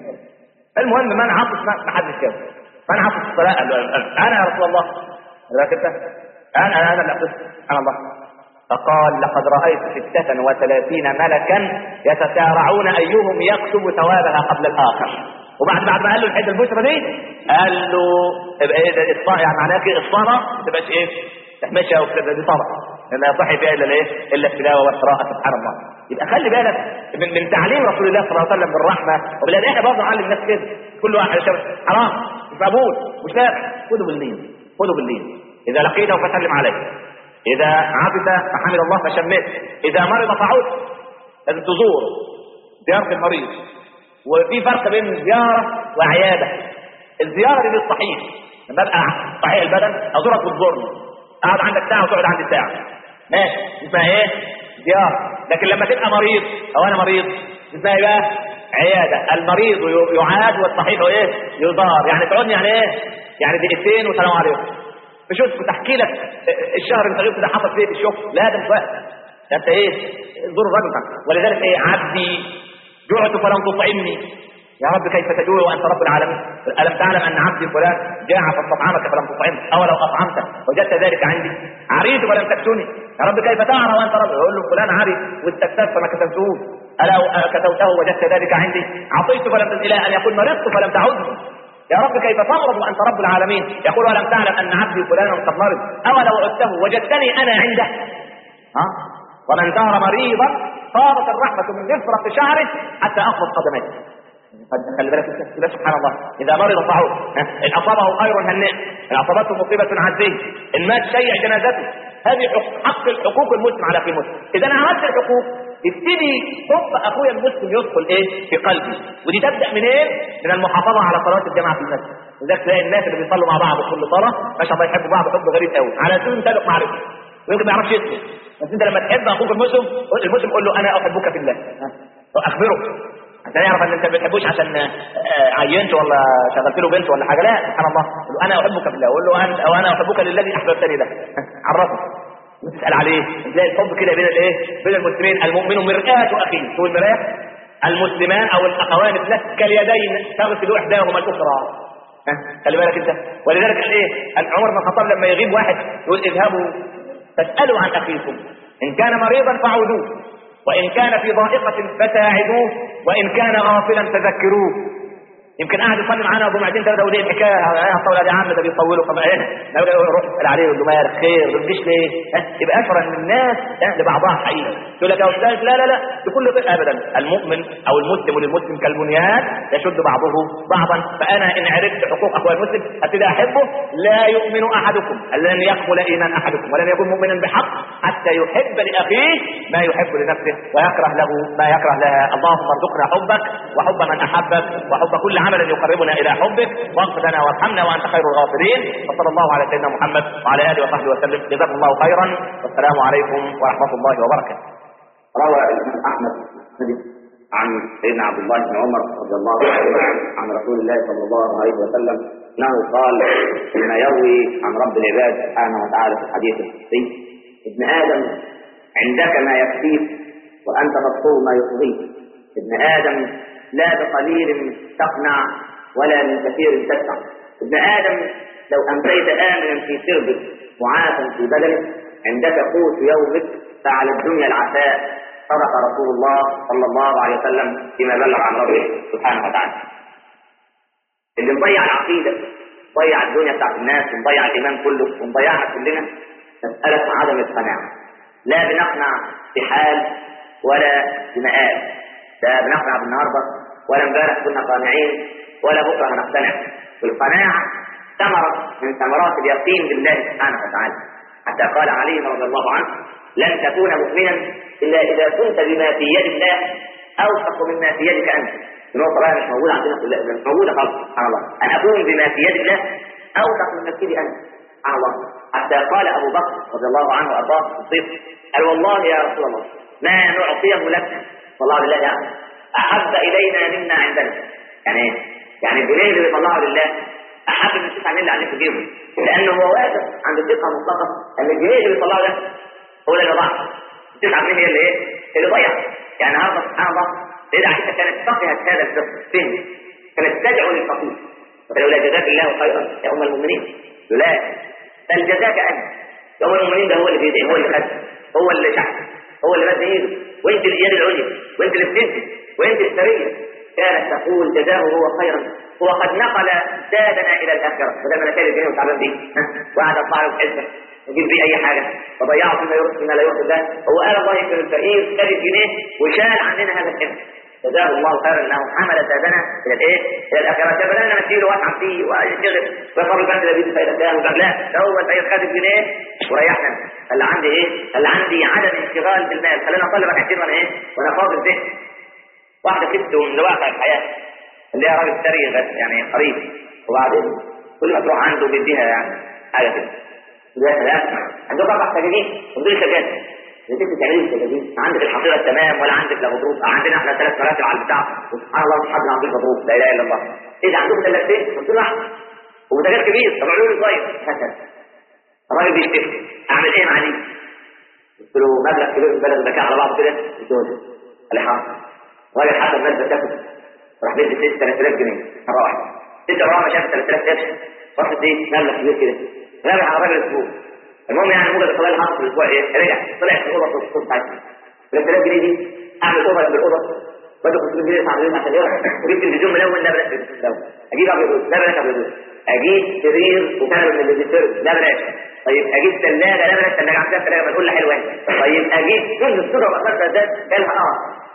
المهم من عطس ما ما حدش كده من عطس في الصلاه قال له انا يا رسول الله قال له انت انا انا انا اللي عطست سبحان الله فقال لقد رأيت ستة وثلاثين ملكا يتسارعون أيهم يكتب ثوابها قبل الآخر وبعد بعد ما قال له الحته البشرى دي قال له يبقى ايه ده الصلاه يعني معناها كده الصلاه ما تبقاش ايه تحمشها وكده دي صلاه لا يصح فيها الا الايه الا التلاوه والقراءه سبحان الله يبقى خلي بالك من, من تعليم رسول الله صلى الله عليه وسلم بالرحمه وبالذي احنا برضه نعلم الناس كده كل واحد شبه حرام مش مقبول مش نافع خذوا باللين خذوا باللين اذا لقيته فسلم عليه اذا عبس فحمد الله فشمت اذا مرض فعود لازم تزور زياره المريض وفي فرق بين زياره وعياده الزياره دي للصحيح لما ابقى صحيح البدن ازورك وتزورني اقعد عندك ساعه وتقعد عندي ساعه ماشي اسمها ايه زياره لكن لما تبقى مريض او انا مريض اسمها ايه بقى عياده المريض ي- يعاد والصحيح ايه يزار يعني تقعدني يعني ايه يعني دقيقتين وسلام عليكم مش اسكت احكي لك الشهر اللي غبت ده حصل فيه في الشغل لا ده مش وقت ده انت ايه زور الراجل ده ولذلك ايه عبدي جعت فلم تطعمني يا رب كيف تجوع وانت رب العالمين الم تعلم ان عبدي فلان جاع فاستطعمك فلم تطعمه او لو اطعمته وجدت ذلك عندي عريت ولم تكسني يا رب كيف تعرى وانت رب يقول له فلان عري واستكتبت فما كتبتهوش الا كتبته وجدت ذلك عندي عطيت فلم الى ان يقول مرضت فلم تعدني يا رب كيف تمرض وانت رب العالمين يقول ولم تعلم ان عبدي فلانا قد مرض اولو عدته وجدتني انا عنده ها ومن دار مريضا صارت الرحمه من مفرق شعره حتى اخفض قدميه خلي بالك انت سبحان الله اذا مرض فعود ان اصابه خير هنئ ان اصابته مصيبه عزيه ان مات شيع جنازته هذه حق حقوق المسلم على اخي المسلم اذا انا عملت الحقوق يبتدي حب اخويا المسلم يدخل ايه في قلبي ودي تبدا منين إيه؟ من المحافظه على صلاه الجماعه في المسجد لذلك تلاقي الناس اللي بيصلوا مع بعض كل صلاه ما شاء الله يحبوا بعض حب غريب قوي على اساس سابق معرفه ويمكن ما يعرفش اسمه بس انت لما تحب اخوك المسلم المسلم قول له انا احبك في الله اخبره عشان يعرف ان انت ما بتحبوش عشان آه، عينت ولا شغلت له بنت ولا حاجه لا سبحان الله قول له انا احبك في الله قول له انا او انا احبك للذي احببتني ده عرفه وتسال عليه تلاقي الحب كده بين الايه بين المسلمين المؤمن مرآة اخيه شو المرآة المسلمان او الاخوان مثلك كاليدين تغسل احداهما الاخرى خلي بالك انت ولذلك قال ايه عمر بن الخطاب لما يغيب واحد يقول اذهبوا فاسالوا عن اخيكم ان كان مريضا فعودوه وإن كان في ضائقة فساعدوه وإن كان غافلا فذكروه يمكن قاعد يصلي معانا جمعتين ثلاثه وليه الحكايه يا طول يا عم ده بيطولوا طب ايه روح اسال عليه يقول له مالك خير ما تجيش ليه؟ يبقى اشرا من الناس لبعضها حقيقه تقول لك يا استاذ لا لا لا بكل طريقه ابدا المؤمن او المسلم للمسلم كالبنيان يشد بعضه بعضا فانا ان عرفت حقوق اخويا المسلم ابتدي احبه لا يؤمن احدكم لن يقبل ايمان احدكم ولن يكون مؤمنا بحق حتى يحب لاخيه ما يحب لنفسه ويكره له ما يكره لها اللهم ارزقنا حبك وحب من احبك وحب كل عملا يقربنا الى حبك واغفر لنا وارحمنا وانت خير الغافرين وصلى الله على سيدنا محمد وعلى اله وصحبه وسلم جزاكم الله خيرا والسلام عليكم ورحمه الله وبركاته. روى الامام احمد عن سيدنا عبد الله بن عمر رضي الله عنه عن رسول الله صلى الله عليه وسلم انه قال فيما يروي عن رب العباد سبحانه وتعالى في الحديث القدسي ابن ادم عندك ما يكفيك وانت تطلب ما يطغيك ابن ادم لا بقليل تقنع ولا من كثير تدفع ابن آدم لو أمسيت آمنا في سربك معافا في بدنك عندك قوت يومك فعلى الدنيا العفاء صدق رسول الله صلى الله عليه وسلم فيما بلغ عن ربه سبحانه وتعالى اللي مضيع العقيدة مضيع الدنيا بتاعت الناس ومضيع الإيمان كله ومضيعنا كلنا مسألة عدم القناعة لا بنقنع بحال ولا بمآل لا بنقنع بالنهارده ولا امبارح كنا قانعين ولا بكره هنقتنع القناعه ثمره من ثمرات اليقين بالله سبحانه وتعالى حتى قال علي رضي الله عنه لن تكون مؤمنا الا اذا كنت بما في يد الله اوثق مما في يدك انت النقطه بقى مش موجوده عندنا كلها مش موجوده خالص سبحان الله ان اكون بما في يد الله اوثق مما في يدي انت سبحان الله حتى قال ابو بكر رضي الله عنه وارضاه الصديق قال والله يا رسول الله ما نعطيه لك والله بالله يعني احب الينا مما عندنا يعني ايه؟ يعني الجنيه اللي بيطلعه لله احب من 9 اللي عليه في جيبه لانه هو واثق عند الثقه مطلقه ان الجنيه اللي بيطلعه ده هو اللي ضاع 9 جنيه هي اللي ايه؟ اللي ضيع يعني هذا سبحان الله سيدة عائشة كانت فقهت هذا الفقه فهم كانت تدعو للفقيه فلولا جزاك الله خيرا يا ام المؤمنين لا بل جزاك انت يا ام المؤمنين ده هو اللي بيدعي هو اللي خد هو اللي شعب هو اللي مد ايده وانت اليد العليا وانت اللي بتدي وانت السرية كانت تقول جزاه هو خيرا هو قد نقل زادنا الى الاخره بدل ما نتالي الجنيه وتعبان بيه وقعد اطلع له بحزه نجيب بيه اي حاجه فضيعه فيما يرد فيما لا يرد الله هو قال الله يكرم الفقير خد الجنيه وشال عننا هذا الحزب جزاه الله خيرا انه حمل زادنا الى الايه؟ الى الاخره فبدلنا نشيله واتعب فيه ويشتغل ويقرر البنك ده بيدي فايده ده لا ده هو الفقير خد الجنيه وريحنا اللي عندي ايه؟ اللي عندي عدم انشغال بالمال خلينا اصلي ركعتين وانا ايه؟ وانا فاضي الذهن واحدة ست من واقع الحياة اللي هي راجل ثري بس يعني قريب وبعدين كل ما تروح عنده بيديها يعني حاجة كده يا سلام عندك أربع سجاجين ودول سجاجين اللي انت تعملي سجاجين عندك الحصيلة تمام ولا عندك لا مضروب عندنا احنا ثلاث مراتب على البتاع وسبحان الله مش حد عندك مضروب لا اله الا الله ايه ده عندكم ثلاثتين قلت له واحد ومتاجر كبير طب اعملوا لي طيب الراجل بيشتكي اعمل ايه مع دي؟ قلت له مبلغ كبير من البلد بكاء على بعض كده قلت له قال لي حاضر راجل حتى الناس بتاخد راح بيدي 3000 جنيه مره واحده ست مرة شاف 3000 قرش راح اديه مبلغ كبير كده رابع على راجل اسبوع المهم يعني موجة القضايا اللي حصلت الاسبوع ايه رجع طلع في الاوضه في الصوت بتاعتي ب 3000 جنيه دي اعمل اوضه جنب الاوضه بدل 500 جنيه يدفع عليهم عشان يروح وجبت تلفزيون ملون لا بلاش تلفزيون ملون اجيب ابيض لا بلاش ابيض اجيب سرير وكنبه من اللي بيصير لا بلاش طيب اجيب ثلاجه لا بلاش ثلاجه عندها ثلاجه بنقول حلوه طيب اجيب كل الصوره بقدر ده جالها اه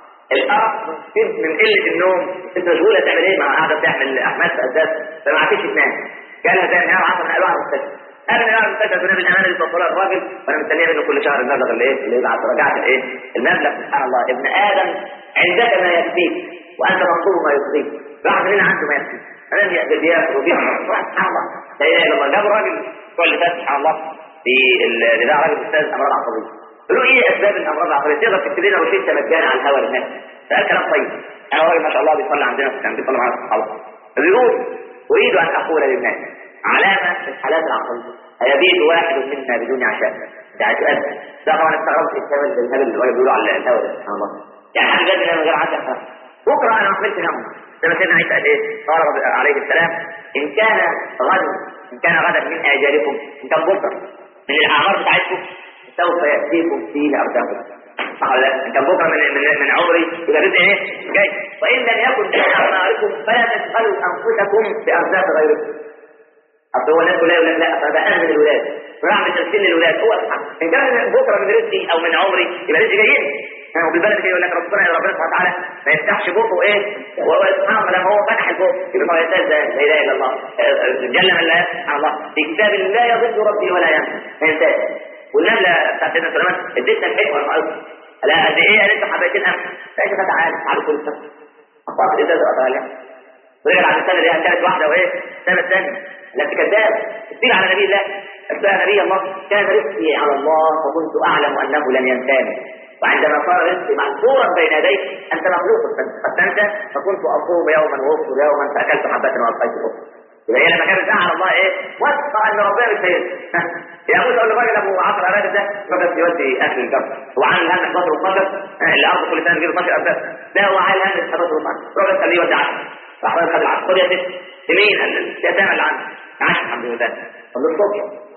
الارض من قله النوم انت مشغوله تعمل ايه مع قاعده بتعمل احمد اساس فما عرفتش تنام جالها زي النهار عصر نقلوها على المستشفى قبل ما يعرف المستشفى تنام الامانه اللي توصلها الراجل وانا مستنيه منه كل شهر المبلغ اللي ايه اللي يبعت رجعت الايه المبلغ سبحان الله ابن ادم عندك ما يكفيك وانت مطلوب ما يكفيك واحد مننا عنده ما يكفيك فلم يأتي بياكل وبيشرب سبحان الله لا اله الا الله جاب راجل الاسبوع اللي فات سبحان الله في الاذاعه راجل استاذ امراض عصبيه قال له ايه اسباب الامراض العصبيه تقدر تكتب لنا روشته مجانا على الهواء للناس سال كلام طيب انا راجل ما شاء الله بيصلي عندنا كان بيصلي معانا في الصلاه بيقول اريد ان اقول للناس علامه في الحالات العصبيه هيبيت واحد منا بدون عشاء ده سؤال ده طبعا استغربت الكلام اللي الهبل اللي بيقولوا على الهواء ده سبحان الله يعني حد جد من غير عشاء بكره انا عملت نوم زي ما سيدنا عيسى قال ايه قال رب عليه السلام ان كان غدا ان كان غدا من اجالكم ان كان بكره من الاعمار بتاعتكم سوف ياتيكم فيه ارزاقكم صح ولا لا؟ ان كان بكره من من, من عمري يبقى رزق ايه؟ جاي وان لم يكن من اعماركم فلا تشغلوا انفسكم بارزاق غيركم اصل هو الناس كلها يقول لك لا اصل بامن الولاد بعمل تمثيل للولاد هو الحق ان كان بكره من رزقي او من عمري يبقى رزقي جاي لي وبالبلد كده يقول لك ربنا ربنا سبحانه وتعالى ما يفتحش بقه ايه وهو سبحان الله لما هو فتح البق يبقى ما ينساش لا اله الا الله جل من لا سبحان الله في كتاب لا يضل ربي ولا ينسى ما ينساش والنمله بتاعت سيدنا سليمان اديتنا الحكمه المعروفه لا قد ايه قالت له حبيتين امس فايش تعالى تعالى كل سنه اخبار الازازه وقطعها ورجع بعد السنه دي كانت واحده وايه السنه الثانيه لا كذاب تيجي على نبي الله يا نبي الله كان رزقي على الله وكنت اعلم انه لن ينساني وعندما صار رزقي محصورا بين يديك انت مخلوق قد تنسى فكنت اصوم يوما وافطر يوما فاكلت حبه والقيت اخرى يبقى هي لما كانت رزقها على الله ايه؟ واثقه ان ربنا مش هينسى يا ابو اقول للراجل ابو 10 ارادب ده الراجل يودي اهل الجبر هو عامل هم 11 و12 اللي ارضه كل سنه بيجيب 12 ارباب لا هو عامل هم 11 و12 الراجل خليه يودي 10 راح راجل خد 10 خد يا ست لمين؟ اليتامى اللي عندي 10 الحمد لله طب الصبح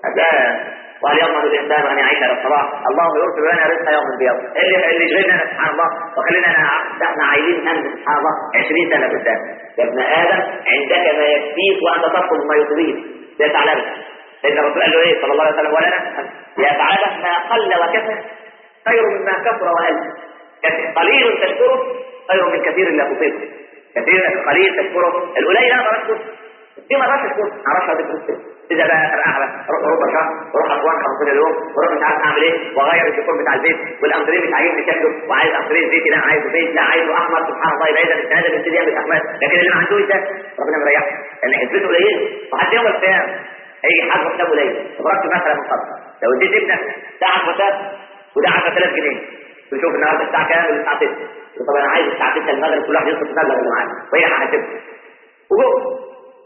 وهل يضمن الانسان ان يعيش على الصباح؟ الله يرسل لنا رزق يوم البيض اللي اللي يشغلنا سبحان الله وخلينا احنا عايلين هم سبحان الله 20 سنه قدام يا ابن ادم عندك ما يكفيك وانت تطلب ما يطغيك ده تعلم سيدنا الرسول قال له ايه صلى الله عليه وسلم ولنا يا تعالى ما قل وكفى خير مما كثر وقل قليل تشكره خير من كثير لا تطيقه كثير قليل تشكره القليل انا برشكره دي ما بعرفش اشكره ما اعرفش اقعد اذا بقى ارقع روح ربع شهر واروح اسوان 15 يوم واروح مش عارف اعمل ايه واغير الديكور بتاع البيت والامبريه مش عاجبني شكله وعايز امبريه زيتي لا عايزه زيت لا عايزه احمر سبحان الله يبقى اذا السنه ده بيبتدي يعمل احمر لكن اللي ما عندوش ده ربنا مريحه لان حسبته قليله وحتى يوم القيامه هيجي حد حسابه قليل ضربت مثلا من قبل لو اديت ابنك ساعه فتاه وده 10000 جنيه تشوف النهارده الساعه كام الساعه 6 طب انا عايز الساعه 6 المغرب كل واحد يصرف المبلغ اللي معاه وهي هحاسبه وجوه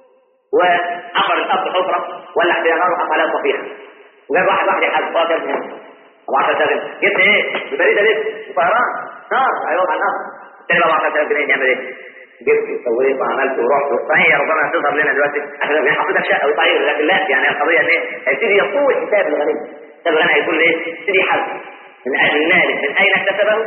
وعبر الاب حفره ولع فيها نار وحط عليها صفيحه وجاب واحد واحد يحاسب اه كام هنا ابو 10000 جبت ايه؟ ببريده ليه؟ وطيران نار ايوه على النار الثاني بقى 10000 جنيه نعمل ايه؟ جبت وسويت وعملت ورحت صحيح ربما تظهر لنا دلوقتي عشان يعني حطيتها في شقه وطيب لكن لا يعني القضيه ان ايه؟ هيبتدي يطول حساب الغني حساب الغني هيكون ايه؟ يبتدي يحاسب من اين المال من اين اكتسبه؟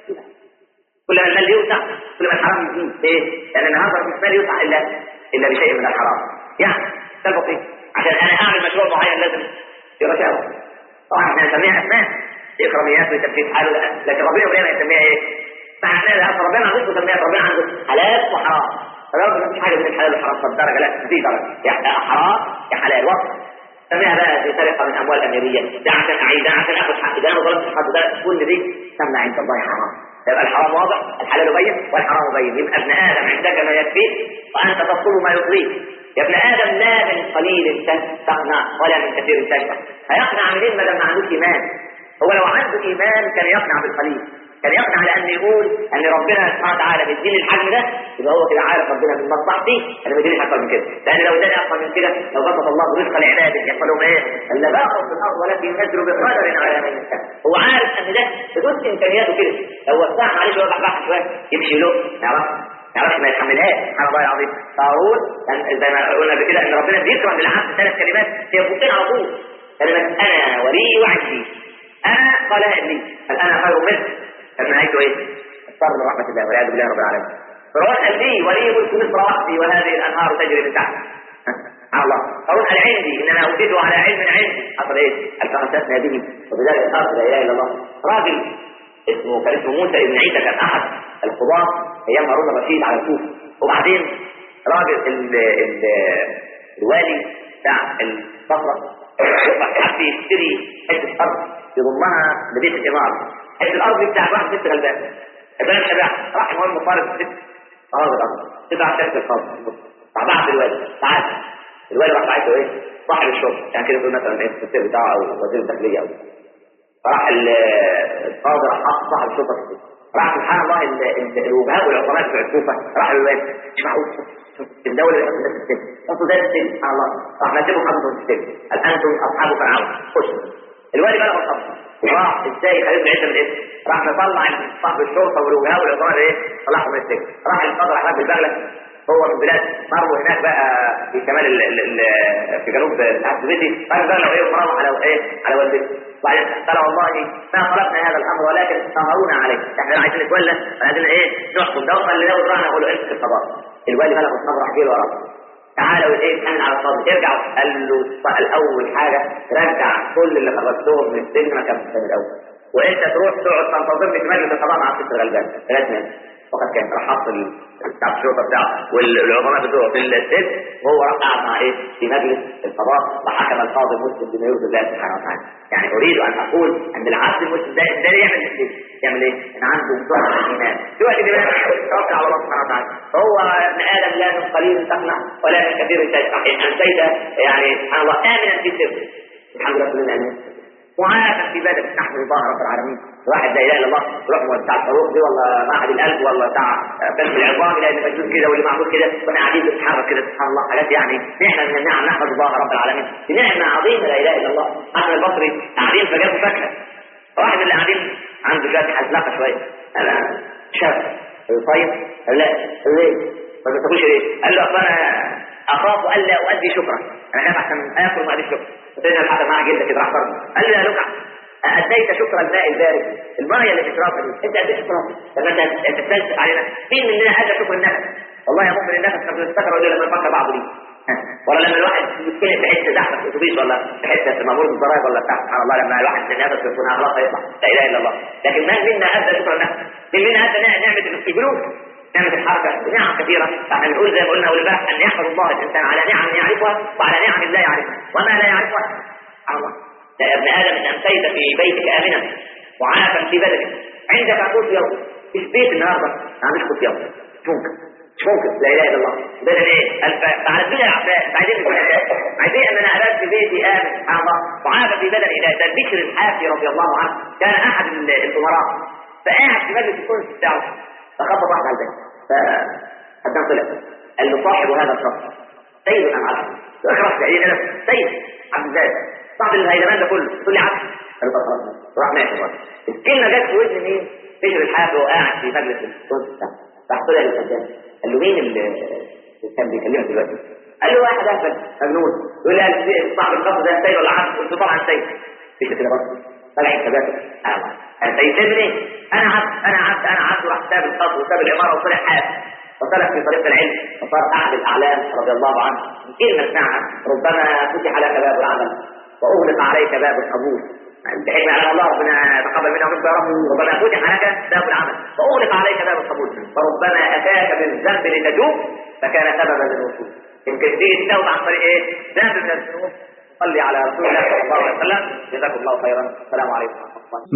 كل ما المال يوسع كل ما الحرام يزيد ليه؟ لان النهارده مش مال يوسع الا الا بشيء من الحرام يعني ده البسيط عشان انا اعمل مشروع معين لازم في رشاوى طبعا احنا نسميها اسماء اكراميات وتبكيت حاله لكن ربنا يقول يسميها ايه؟ فاحنا لا ربنا عنده تسميات ربنا عنده حلال وحرام فلو ما فيش حاجه بين الحلال والحرام في الدرجه لا في درجه يا حرام يا حلال وصف سميها بقى في سرقه من اموال اميريه ده عشان اعيد ده عشان اخد حقي ده انا ما ظلمتش حد ده كل دي تمنع عند الله حرام يبقى الحرام واضح الحلال بين والحرام بين يبقى ابن ادم عندك ما يكفيك وانت تطلب ما يطغيك يا ابن ادم لا من قليل تقنع ولا من كثير تشبع هيقنع منين ما دام ما عندوش ايمان هو لو عنده ايمان كان يقنع بالقليل كان يقنع لان يقول ان ربنا سبحانه وتعالى بيديني الحجم ده يبقى هو كده عارف ربنا من مصلحتي انا بيديني اكتر من كده لان لو اداني اكتر من كده لو بسط الله رزق العباد يحصل لهم ايه؟ الا باقوا في الارض ولكن ينزل بقدر على من يشاء هو عارف ان ده حدود امكانياته كده لو وسعها عليه شويه بحبح شويه يمشي له يعرف يعرف ما يتحملهاش سبحان الله العظيم قارون زي ما قلنا قبل كده ان ربنا بيكرم للعبد ثلاث كلمات هي فوقين على طول كلمة أنا ولي وعندي أنا قالها لي هل أنا خير منه كان نهايته إيه؟ اضطر من رحمة الله والعياذ بالله رب العالمين فرعون قال لي ولي ملك مصر وحدي وهذه الأنهار تجري من تحت على الله فرعون قال عندي إن أنا أوتيت على علم عندي حصل إيه؟ التمسكنا به وبذلك الأرض لا إله إلا الله راجل اسمه كان اسمه موسى ابن عيسى كان أحد القضاة أيام هارون الرشيد على الكوفة وبعدين راجل ال ال الوالي بتاع البصرة حب يشتري حتة أرض يضمها لبيت الإمارة حتة الأرض بتاع واحد ست غلبان غلبان شباب راح المهم طالب ست أراضي الأرض تبع شركة الخاص بعت الوالي تعال الوالي راح بعته إيه صاحب الشغل يعني كده يقول مثلا إيه السفير بتاعه أو وزير الداخلية أو فراح القاضي راح حط صاحب الشرطة راح سبحان الله الوجهاء والعقلاء بتوع الكوفة راح الوالي مش معقول الدولة اللي حطت الناس السجن حطوا زي السجن سبحان الله راح نسيبهم حطوا في السجن هل أنتم أصحاب فرعون خشوا الوالي بلغ الخبر وراح ازاي خليل بن عيسى من الاسم راح مطلع صاحب الشرطة والوجهاء والعقلاء ايه طلعهم من السجن راح القاضي راح بالبغلة هو من بلاد مروا هناك بقى في شمال ال ال ال في جنوب الاتحاد السوفيتي قال بقى لو ايه ومروح على ايه على والدته وبعدين قال والله ما طلبنا هذا الامر ولكن سهرونا عليه احنا عايزين نتولى عايزين ايه نحكم ده وقال لنا ورانا نقول له امسك القضاء الوالي بلغ الصبر راح جيله وراه تعالوا ايه كان على الفاضي ارجع قال له الاول حاجه رجع كل اللي خرجتهم من السجن ما كان في الاول وانت تروح تقعد تنتظرني في مجلس القضاء مع الست الغلبان لغايه ما وقد كان راح حط بتاع الشرطه بتاعه والعظماء بتوعه في السجن وهو راح قاعد مع ايه في مجلس القضاء وحكم القاضي المسلم بما يرضي الله سبحانه وتعالى يعني اريد ان اقول ان العبد المسلم ده ده يعمل ايه؟ يعمل ايه؟ ان عنده سرعه الايمان دلوقتي دلوقتي توكل على الله سبحانه وتعالى فهو ابن ادم لا من قليل تقنع ولا من كثير تشفع انتيت يعني سبحان الله امنا في سر الحمد لله كلنا امين معافى في بدن نحمد الله رب العالمين واحد لا اله الا الله يروح بتاع الحروق دي ولا معهد القلب ولا بتاع قلب العظام يلاقي اللي مجنون كده واللي معمول كده واحنا قاعدين بنتحرك كده سبحان الله حاجات يعني نعمه من النعم نحمد الله رب العالمين نعمه عظيمه لا اله الا الله حسن البصري قاعدين فجابوا فاكهه واحد من اللي قاعدين عنده شويه حزلقه شويه انا شاب طيب لا ليه ما بتاكلش ليه؟ قال له اصل انا اخاف الا اؤدي شكرا انا خايف احسن اكل وما اديش شكرا فسيدنا الحسن معاه جلده كده راح ضربه قال له يا لكع أديت شكر الماء البارد الماء اللي بتشربها دي أنت أديت شكرها لما أنت تتنزل علينا مين مننا أدى شكر النفس والله يا مؤمن النفس كان بيفتكر ولا لما يفكر بعضه دي ولا لما الواحد يتكلم في حته زحمه في اتوبيس ولا في حته في مامور الضرايب ولا بتاع سبحان الله لما الواحد النفس يكون اغلاق يطلع لا اله الا الله لكن من منا ادى شكر النفس من منا ادى نعمه الجلوس نعمة الحركة نعم كثيرة فاحنا بنقول زي ما قلنا أول امبارح أن يحمد الله الإنسان على نعم يعرفها وعلى نعم لا يعرفها وما لا يعرفها سبحان الله يا ابن آدم إن أمسيت في بيتك آمنا وعافا في بدنك عندك قوت يوم في البيت النهاردة ما عنديش قوت يوم مش ممكن مش ممكن لا إله إلا الله بدل إيه؟ الف... على الدنيا العباس عايزين عايزين أن أنا أبات في بيتي آمن سبحان الله وعافا في بدني ده ده بشر الحافي رضي الله عنه كان أحد الأمراء فقاعد في مجلس الكرسي بتاعه فخبط واحد على البيت فقدام طلع قال له صاحب هذا الشخص سيد أم عبد خلاص يعني أنا سيد عبد الله صاحب الهيلمان ده كله تقول لي عبد قال له خلاص راح ماشي بقى الكلمه جت في ودن مين بشر الحافي وهو قاعد في مجلس الكرسي بتاعه راح طلع له قدام قال له مين اللي كان بيكلمك دلوقتي قال له واحد اهبل مجنون يقول لي صاحب الخط ده سيد ولا عبد قلت له طبعا سيد بشر كده برضه طلع حساباته انت يسيبني انا عبد انا عبد انا عبد وراح ساب الخط وساب العماره وطلع حافي وسلك في طريق العلم وصار احد الاعلام رضي الله عنه كلمه نسمعها ربما فتح لك باب العمل واغلق عليك باب القبول بحكمة على الله ربنا تقبل منا ومنك يا رب ربنا فتح لك باب العمل واغلق عليك باب القبول فربما اتاك بالذنب لتتوب فكان سببا للوصول يمكن تيجي التوبه عن طريق ايه؟ ذنب من الذنوب صلي على رسول الله صلى الله عليه وسلم جزاكم الله خيرا السلام عليكم ورحمه الله